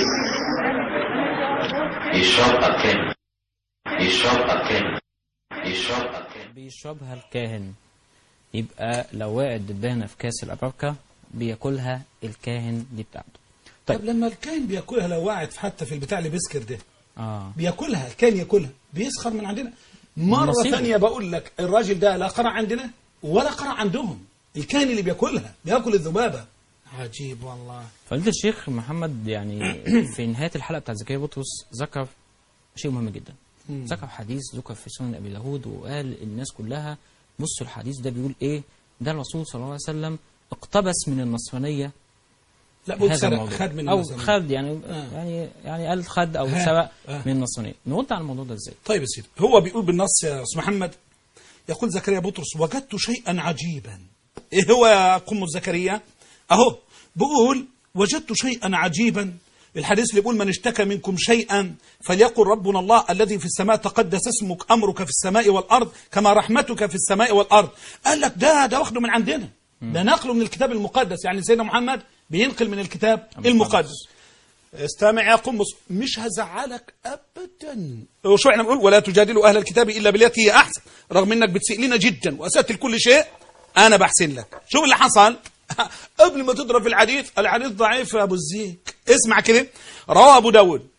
يشربها كامل يشربها كامل يشربها كامل بيشربها الكاهن يبقى لو وقعت دبانة في كاس الأبركة بياكلها الكاهن دي بتاعته طب لما الكاهن بياكلها لو وقعت حتى في البتاع اللي بيسكر ده اه بياكلها الكاهن ياكلها بيسخر من عندنا مرة نصيبه. ثانية بقول لك الراجل ده لا قرع عندنا ولا قرع عندهم الكاهن اللي بياكلها بياكل الذبابة عجيب والله فضيلة الشيخ محمد يعني في نهاية الحلقة بتاعت زكريا بطرس ذكر شيء مهم جدا ذكر حديث ذكر في سنن أبي داود وقال الناس كلها بصوا الحديث ده بيقول إيه ده الرسول صلى الله عليه وسلم اقتبس من النصرانية لا بقول هذا سرق الموضوع خد من أو المزامير. خد يعني آه. يعني يعني قال خد أو ها. سرق آه. من النصرانية نرد على الموضوع ده إزاي؟ طيب يا سيدي هو بيقول بالنص يا استاذ محمد يقول زكريا بطرس وجدت شيئا عجيبا ايه هو يا قم زكريا اهو بقول وجدت شيئا عجيبا الحديث اللي بيقول من اشتكى منكم شيئا فليقل ربنا الله الذي في السماء تقدس اسمك امرك في السماء والارض كما رحمتك في السماء والارض قال لك ده ده واخده من عندنا ده نقله من الكتاب المقدس يعني سيدنا محمد بينقل من الكتاب المقدس استمع يا قمص مش هزعلك ابدا وشو احنا بنقول ولا تجادلوا اهل الكتاب الا بالتي هي احسن رغم انك بتسيء لنا جدا واسات كل شيء انا بحسن لك شوف اللي حصل قبل ما تضرب في الحديث الحديث ضعيف يا ابو الزيك اسمع كده رواه ابو داود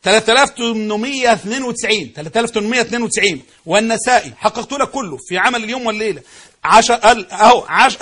3892 3892 والنسائي حققت لك كله في عمل اليوم والليله 10 ال- اهو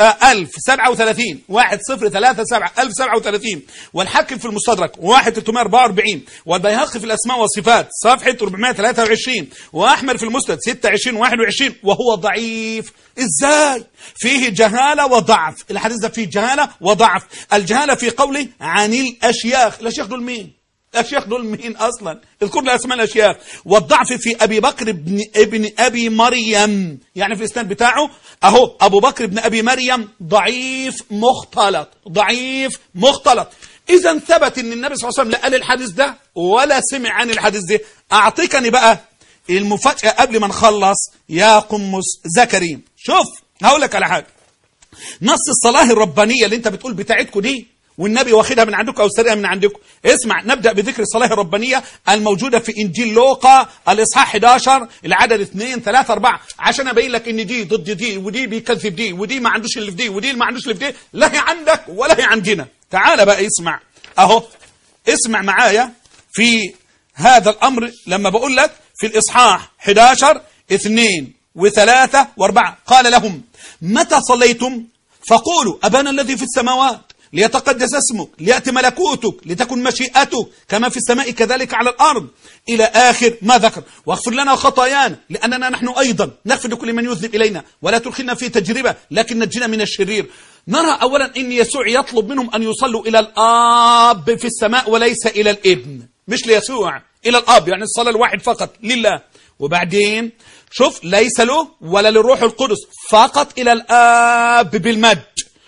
1037 1037 1037 والحاكم في المستدرك 1344 والبيهقي في الاسماء والصفات صفحه 423 واحمد في المسند 26 21 وهو ضعيف ازاي فيه جهاله وضعف الحديث ده فيه جهاله وضعف الجهاله في قوله عن الاشياخ الاشياخ دول مين الاشياخ دول مين اصلا اذكر لي اسماء الاشياخ والضعف في ابي بكر بن ابن ابي مريم يعني في الاسناد بتاعه اهو ابو بكر بن ابي مريم ضعيف مختلط ضعيف مختلط اذا ثبت ان النبي صلى الله عليه وسلم لا قال الحديث ده ولا سمع عن الحديث ده اعطيكني بقى المفاجاه قبل ما نخلص يا قمص زكريا شوف هقول لك على حاجه نص الصلاة الربانية اللي انت بتقول بتاعتكم دي والنبي واخدها من عندكم او سرقها من عندكم اسمع نبدا بذكر الصلاه الربانيه الموجوده في انجيل لوقا الاصحاح 11 العدد 2 3 4 عشان ابين لك ان دي ضد دي ودي بيكذب دي ودي ما عندوش اللي في دي ودي ما عندوش اللي في دي لا هي عندك ولا هي عندنا تعال بقى اسمع اهو اسمع معايا في هذا الامر لما بقول لك في الاصحاح 11 2 وثلاثة واربعة قال لهم متى صليتم فقولوا أبانا الذي في السماوات ليتقدس اسمك ليأتي ملكوتك لتكن مشيئتك كما في السماء كذلك على الأرض إلى آخر ما ذكر واغفر لنا خطايانا لأننا نحن أيضا نغفر لكل من يذنب إلينا ولا تدخلنا في تجربة لكن نجنا من الشرير نرى أولا أن يسوع يطلب منهم أن يصلوا إلى الآب في السماء وليس إلى الابن مش ليسوع إلى الآب يعني الصلاة الواحد فقط لله وبعدين شوف ليس له ولا للروح القدس فقط إلى الآب بالمجد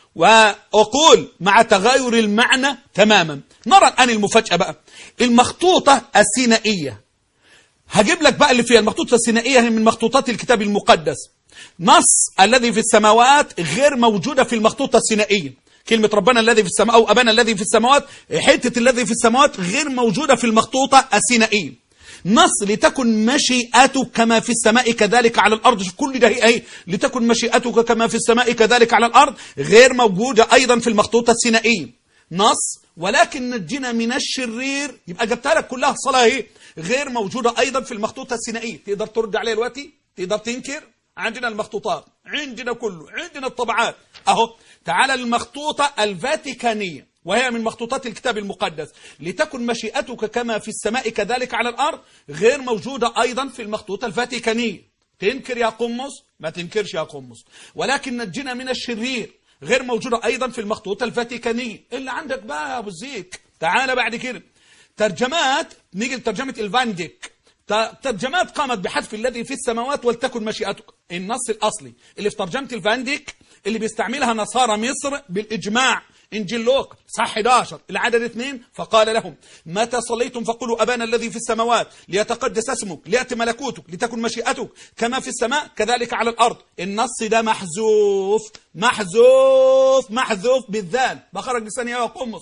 وأقول مع تغير المعنى تماما نرى الآن المفاجأة بقى المخطوطة السينائية هجيب لك بقى اللي فيها المخطوطة السينائية هي من مخطوطات الكتاب المقدس نص الذي في السماوات غير موجودة في المخطوطة السينائية كلمة ربنا الذي في السماء أو أبانا الذي في السماوات حتة الذي في السماوات غير موجودة في المخطوطة السينائية نص لتكن مشيئتك كما في السماء كذلك على الأرض شوف كل ده هي ايه لتكن مشيئتك كما في السماء كذلك على الأرض غير موجودة أيضا في المخطوطة السينائية نص ولكن نجنا من الشرير يبقى جبتها لك كلها صلاة ايه غير موجودة أيضا في المخطوطة السينائية تقدر ترد عليها دلوقتي تقدر تنكر عندنا المخطوطات عندنا كله عندنا الطبعات أهو تعالى المخطوطة الفاتيكانية وهي من مخطوطات الكتاب المقدس لتكن مشيئتك كما في السماء كذلك على الأرض غير موجودة أيضا في المخطوطة الفاتيكانية تنكر يا قمص ما تنكرش يا قمص ولكن نجنا من الشرير غير موجودة أيضا في المخطوطة الفاتيكانية اللي عندك بقى يا أبو الزيك تعال بعد كده ترجمات نيجي لترجمة الفانديك ترجمات قامت بحذف الذي في السماوات ولتكن مشيئتك النص الأصلي اللي في ترجمة الفانديك اللي بيستعملها نصارى مصر بالإجماع إنجيل لوقا صح 11 العدد اثنين فقال لهم متى صليتم فقولوا أبانا الذي في السماوات ليتقدس اسمك ليأتي ملكوتك لتكن مشيئتك كما في السماء كذلك على الأرض النص ده محذوف محذوف محذوف بالذال بخرج لساني يا قمص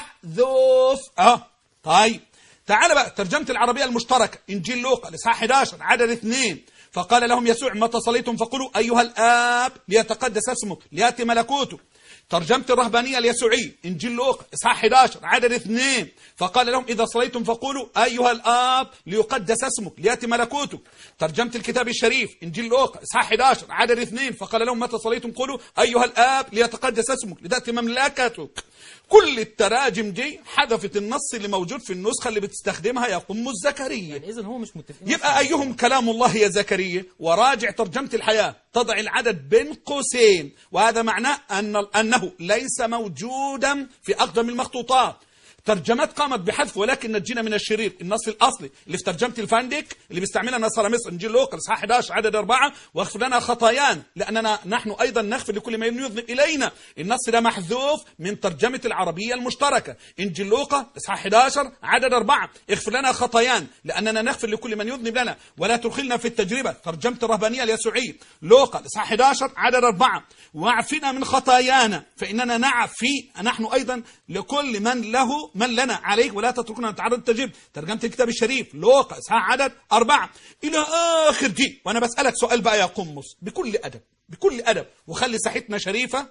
محذوف اه طيب تعال بقى ترجمة العربية المشتركة إنجيل لوقا الإصحاح 11 عدد اثنين فقال لهم يسوع متى صليتم فقولوا أيها الآب ليتقدس اسمك ليأتي ملكوتك ترجمة الرهبانية اليسوعية إنجيل لوقا إصحاح 11 عدد اثنين فقال لهم إذا صليتم فقولوا أيها الآب ليقدس اسمك ليأتي ملكوتك ترجمة الكتاب الشريف إنجيل لوقا إصحاح 11 عدد اثنين فقال لهم متى صليتم قولوا أيها الآب ليتقدس اسمك لتأتي مملكتك كل التراجم دي حذفت النص اللي موجود في النسخة اللي بتستخدمها يا قم الزكريا يعني اذا هو مش متفقين يبقى أيهم كلام الله يا زكريا وراجع ترجمة الحياة تضع العدد بين قوسين وهذا معناه أن أنه ليس موجودا في أقدم المخطوطات ترجمات قامت بحذف ولكن نجينا من الشرير النص الاصلي اللي في ترجمه الفاندك اللي بيستعملها نصارى مصر انجيل لوقا اصحاح 11 عدد أربعة واغفر لنا خطايانا لاننا نحن ايضا نغفر لكل من يذنب الينا النص ده محذوف من ترجمه العربيه المشتركه انجيل لوقا اصحاح 11 عدد أربعة اغفر لنا خطايانا لاننا نغفر لكل من يذنب لنا ولا تدخلنا في التجربه ترجمه الرهبانيه اليسوعيه لوقا اصحاح 11 عدد أربعة واعفنا من خطايانا فاننا نعفي نحن ايضا لكل من له من لنا عليه ولا تتركنا نتعرض للتجربه ترجمه الكتاب الشريف لوقا اصحاح عدد أربعة الى اخر دي وانا بسالك سؤال بقى يا قمص بكل ادب بكل ادب وخلي ساحتنا شريفه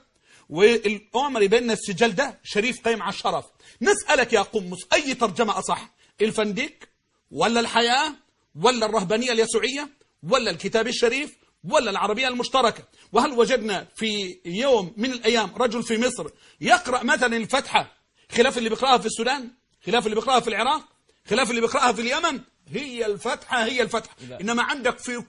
والامر بين السجال ده شريف قايم على الشرف نسالك يا قمص اي ترجمه اصح الفنديك ولا الحياه ولا الرهبانيه اليسوعيه ولا الكتاب الشريف ولا العربية المشتركة وهل وجدنا في يوم من الأيام رجل في مصر يقرأ مثلا الفتحة خلاف اللي بيقرأها في السودان خلاف اللي بيقرأها في العراق خلاف اللي بيقرأها في اليمن هي الفتحة هي الفتحة إنما عندك في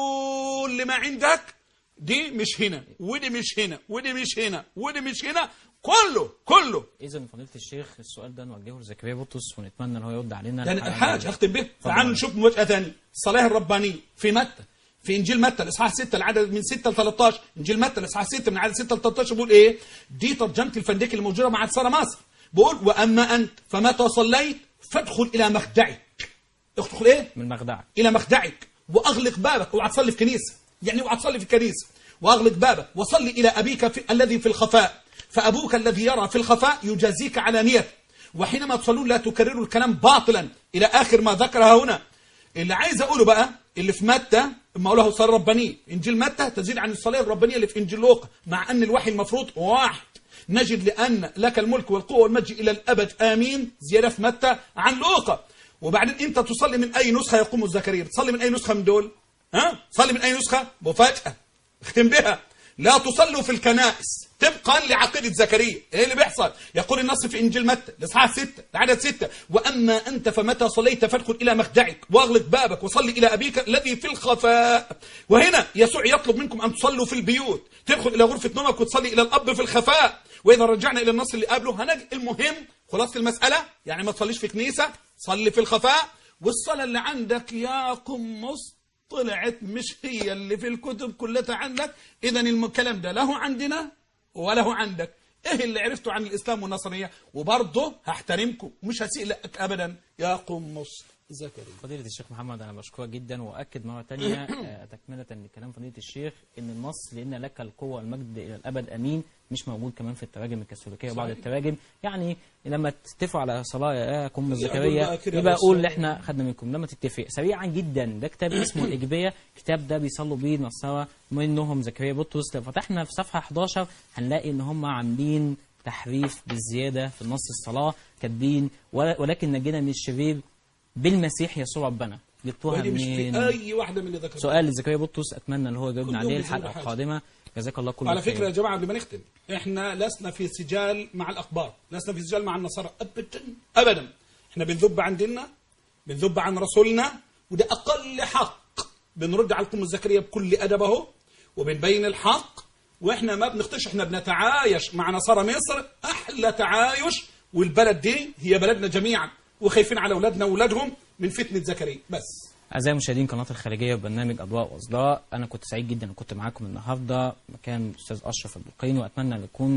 كل ما عندك دي مش هنا ودي مش هنا ودي مش هنا ودي مش هنا كله كله اذا فضيله الشيخ السؤال ده نوجهه لزكريا بطرس ونتمنى ان هو يرد علينا ده الحلقة حاجة الجاية. أختم به تعالوا نشوف مواجهة ثانية الصلاة الربانية في متى في إنجيل متى الإصحاح 6 العدد من 6 ل 13 إنجيل متى الإصحاح 6 من عدد 6 ل 13 بيقول إيه؟ دي ترجمة الفندق الموجودة مع سارة مصر بيقول وأما أنت فمتى صليت فادخل إلى مخدعك ادخل إيه؟ من مخدعك الى مخدعك واغلق بابك اوعى تصلي في كنيسه يعني اوعى تصلي في كنيسه واغلق بابك وصلي الى ابيك في الذي في الخفاء فابوك الذي يرى في الخفاء يجازيك علانيه وحينما تصلون لا تكرروا الكلام باطلا الى اخر ما ذكرها هنا اللي عايز اقوله بقى اللي في متى ما له صلاه ربانيه انجيل متى تزيد عن الصلاه الربانيه اللي في انجيل لوقا مع ان الوحي المفروض واحد نجد لان لك الملك والقوه والمجد الى الابد امين زياده في متى عن لوقا وبعدين انت تصلي من اي نسخه يقوم الزكريا تصلي من اي نسخه من دول ها صلي من اي نسخه مفاجاه اختم بها لا تصلوا في الكنائس طبقا لعقيده زكريا ايه اللي بيحصل يقول النص في انجيل متى الاصحاح 6 العدد 6 واما انت فمتى صليت فادخل الى مخدعك واغلق بابك وصلي الى ابيك الذي في الخفاء وهنا يسوع يطلب منكم ان تصلوا في البيوت تدخل الى غرفه نومك وتصلي الى الاب في الخفاء واذا رجعنا الى النص اللي قبله هنجد المهم خلاصه المساله يعني ما تصليش في كنيسه صلي في الخفاء والصلاه اللي عندك يا قمص طلعت مش هي اللي في الكتب كلها عندك اذا الكلام ده له عندنا وله عندك ايه اللي عرفته عن الاسلام والنصرانيه وبرضه هحترمكم ومش هسيء لك ابدا يا قمص زكريا فضيلة الشيخ محمد أنا بشكرك جدا وأكد مرة تانية آه، تكملة لكلام فضيلة الشيخ إن النص لأن لك القوة والمجد إلى الأبد أمين مش موجود كمان في التراجم الكاثوليكية وبعض التراجم يعني لما تتفقوا على صلاة يا قم زكريا بقى كده يبقى بس. قول إحنا خدنا منكم لما تتفق سريعا جدا ده كتاب اسمه الإجبية الكتاب ده بيصلوا بيه نصارى منهم زكريا بطرس لو فتحنا في صفحة 11 هنلاقي إن هم عاملين تحريف بالزيادة في النص الصلاة كاتبين ول- ولكن نجينا من الشرير بالمسيح يسوع ربنا جبتوها ودي مش في منين اي واحده من اللي ذكرتها سؤال لزكريا بطرس اتمنى ان هو يجاوبنا كل يوم عليه بيزيدوا الحلقه حاجة. القادمه جزاك الله كل على خير فكره يا جماعه قبل ما نختم احنا لسنا في سجال مع الاخبار لسنا في سجال مع النصارى ابدا ابدا احنا بنذب عن ديننا بنذب عن رسولنا وده اقل حق بنرد على القم الزكريا بكل ادب اهو وبنبين الحق واحنا ما بنخطش احنا بنتعايش مع نصارى مصر احلى تعايش والبلد دي هي بلدنا جميعا وخايفين على اولادنا واولادهم من فتنه زكريا بس اعزائي مشاهدين قناه الخارجيه وبرنامج اضواء واصداء انا كنت سعيد جدا ان كنت معاكم النهارده مكان الاستاذ اشرف البلقيني واتمنى ان يكون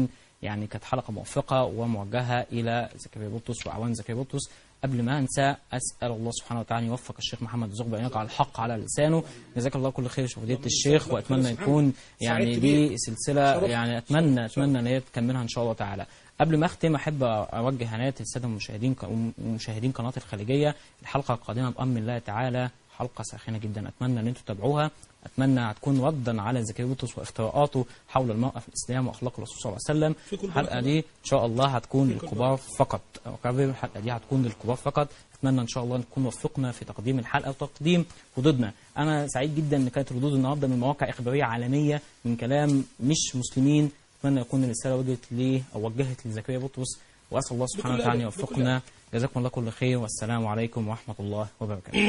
يعني كانت حلقه موفقه وموجهه الى زكريا بطرس واعوان زكريا بطرس قبل ما انسى اسال الله سبحانه وتعالى أن يوفق الشيخ محمد الزغبي ان يقع الحق على لسانه جزاك الله كل خير فضيله الشيخ واتمنى يكون يعني سعيد دي بيك. سلسله شرفت. يعني اتمنى اتمنى ان هي تكملها ان شاء الله تعالى قبل ما اختم احب اوجه هنايا الساده المشاهدين ومشاهدين قناه الخليجيه الحلقه القادمه بامر الله تعالى حلقه ساخنه جدا اتمنى ان انتم تتابعوها اتمنى هتكون ردا على زكريا بطرس وافتراءاته حول المراه في الاسلام واخلاق الرسول صلى الله عليه في وسلم كل الحلقه دي ان شاء الله هتكون للكبار فقط اكرر الحلقه دي هتكون للكبار فقط اتمنى ان شاء الله نكون وفقنا في تقديم الحلقه وتقديم ردودنا انا سعيد جدا ان كانت ردود النهارده من مواقع اخباريه عالميه من كلام مش مسلمين اتمنى يكون الرساله وجهت لي او وجهت لزكريا بطرس واسال الله سبحانه بكل وتعالى ان أدب، بكل يوفقنا جزاكم الله كل خير والسلام عليكم ورحمه الله وبركاته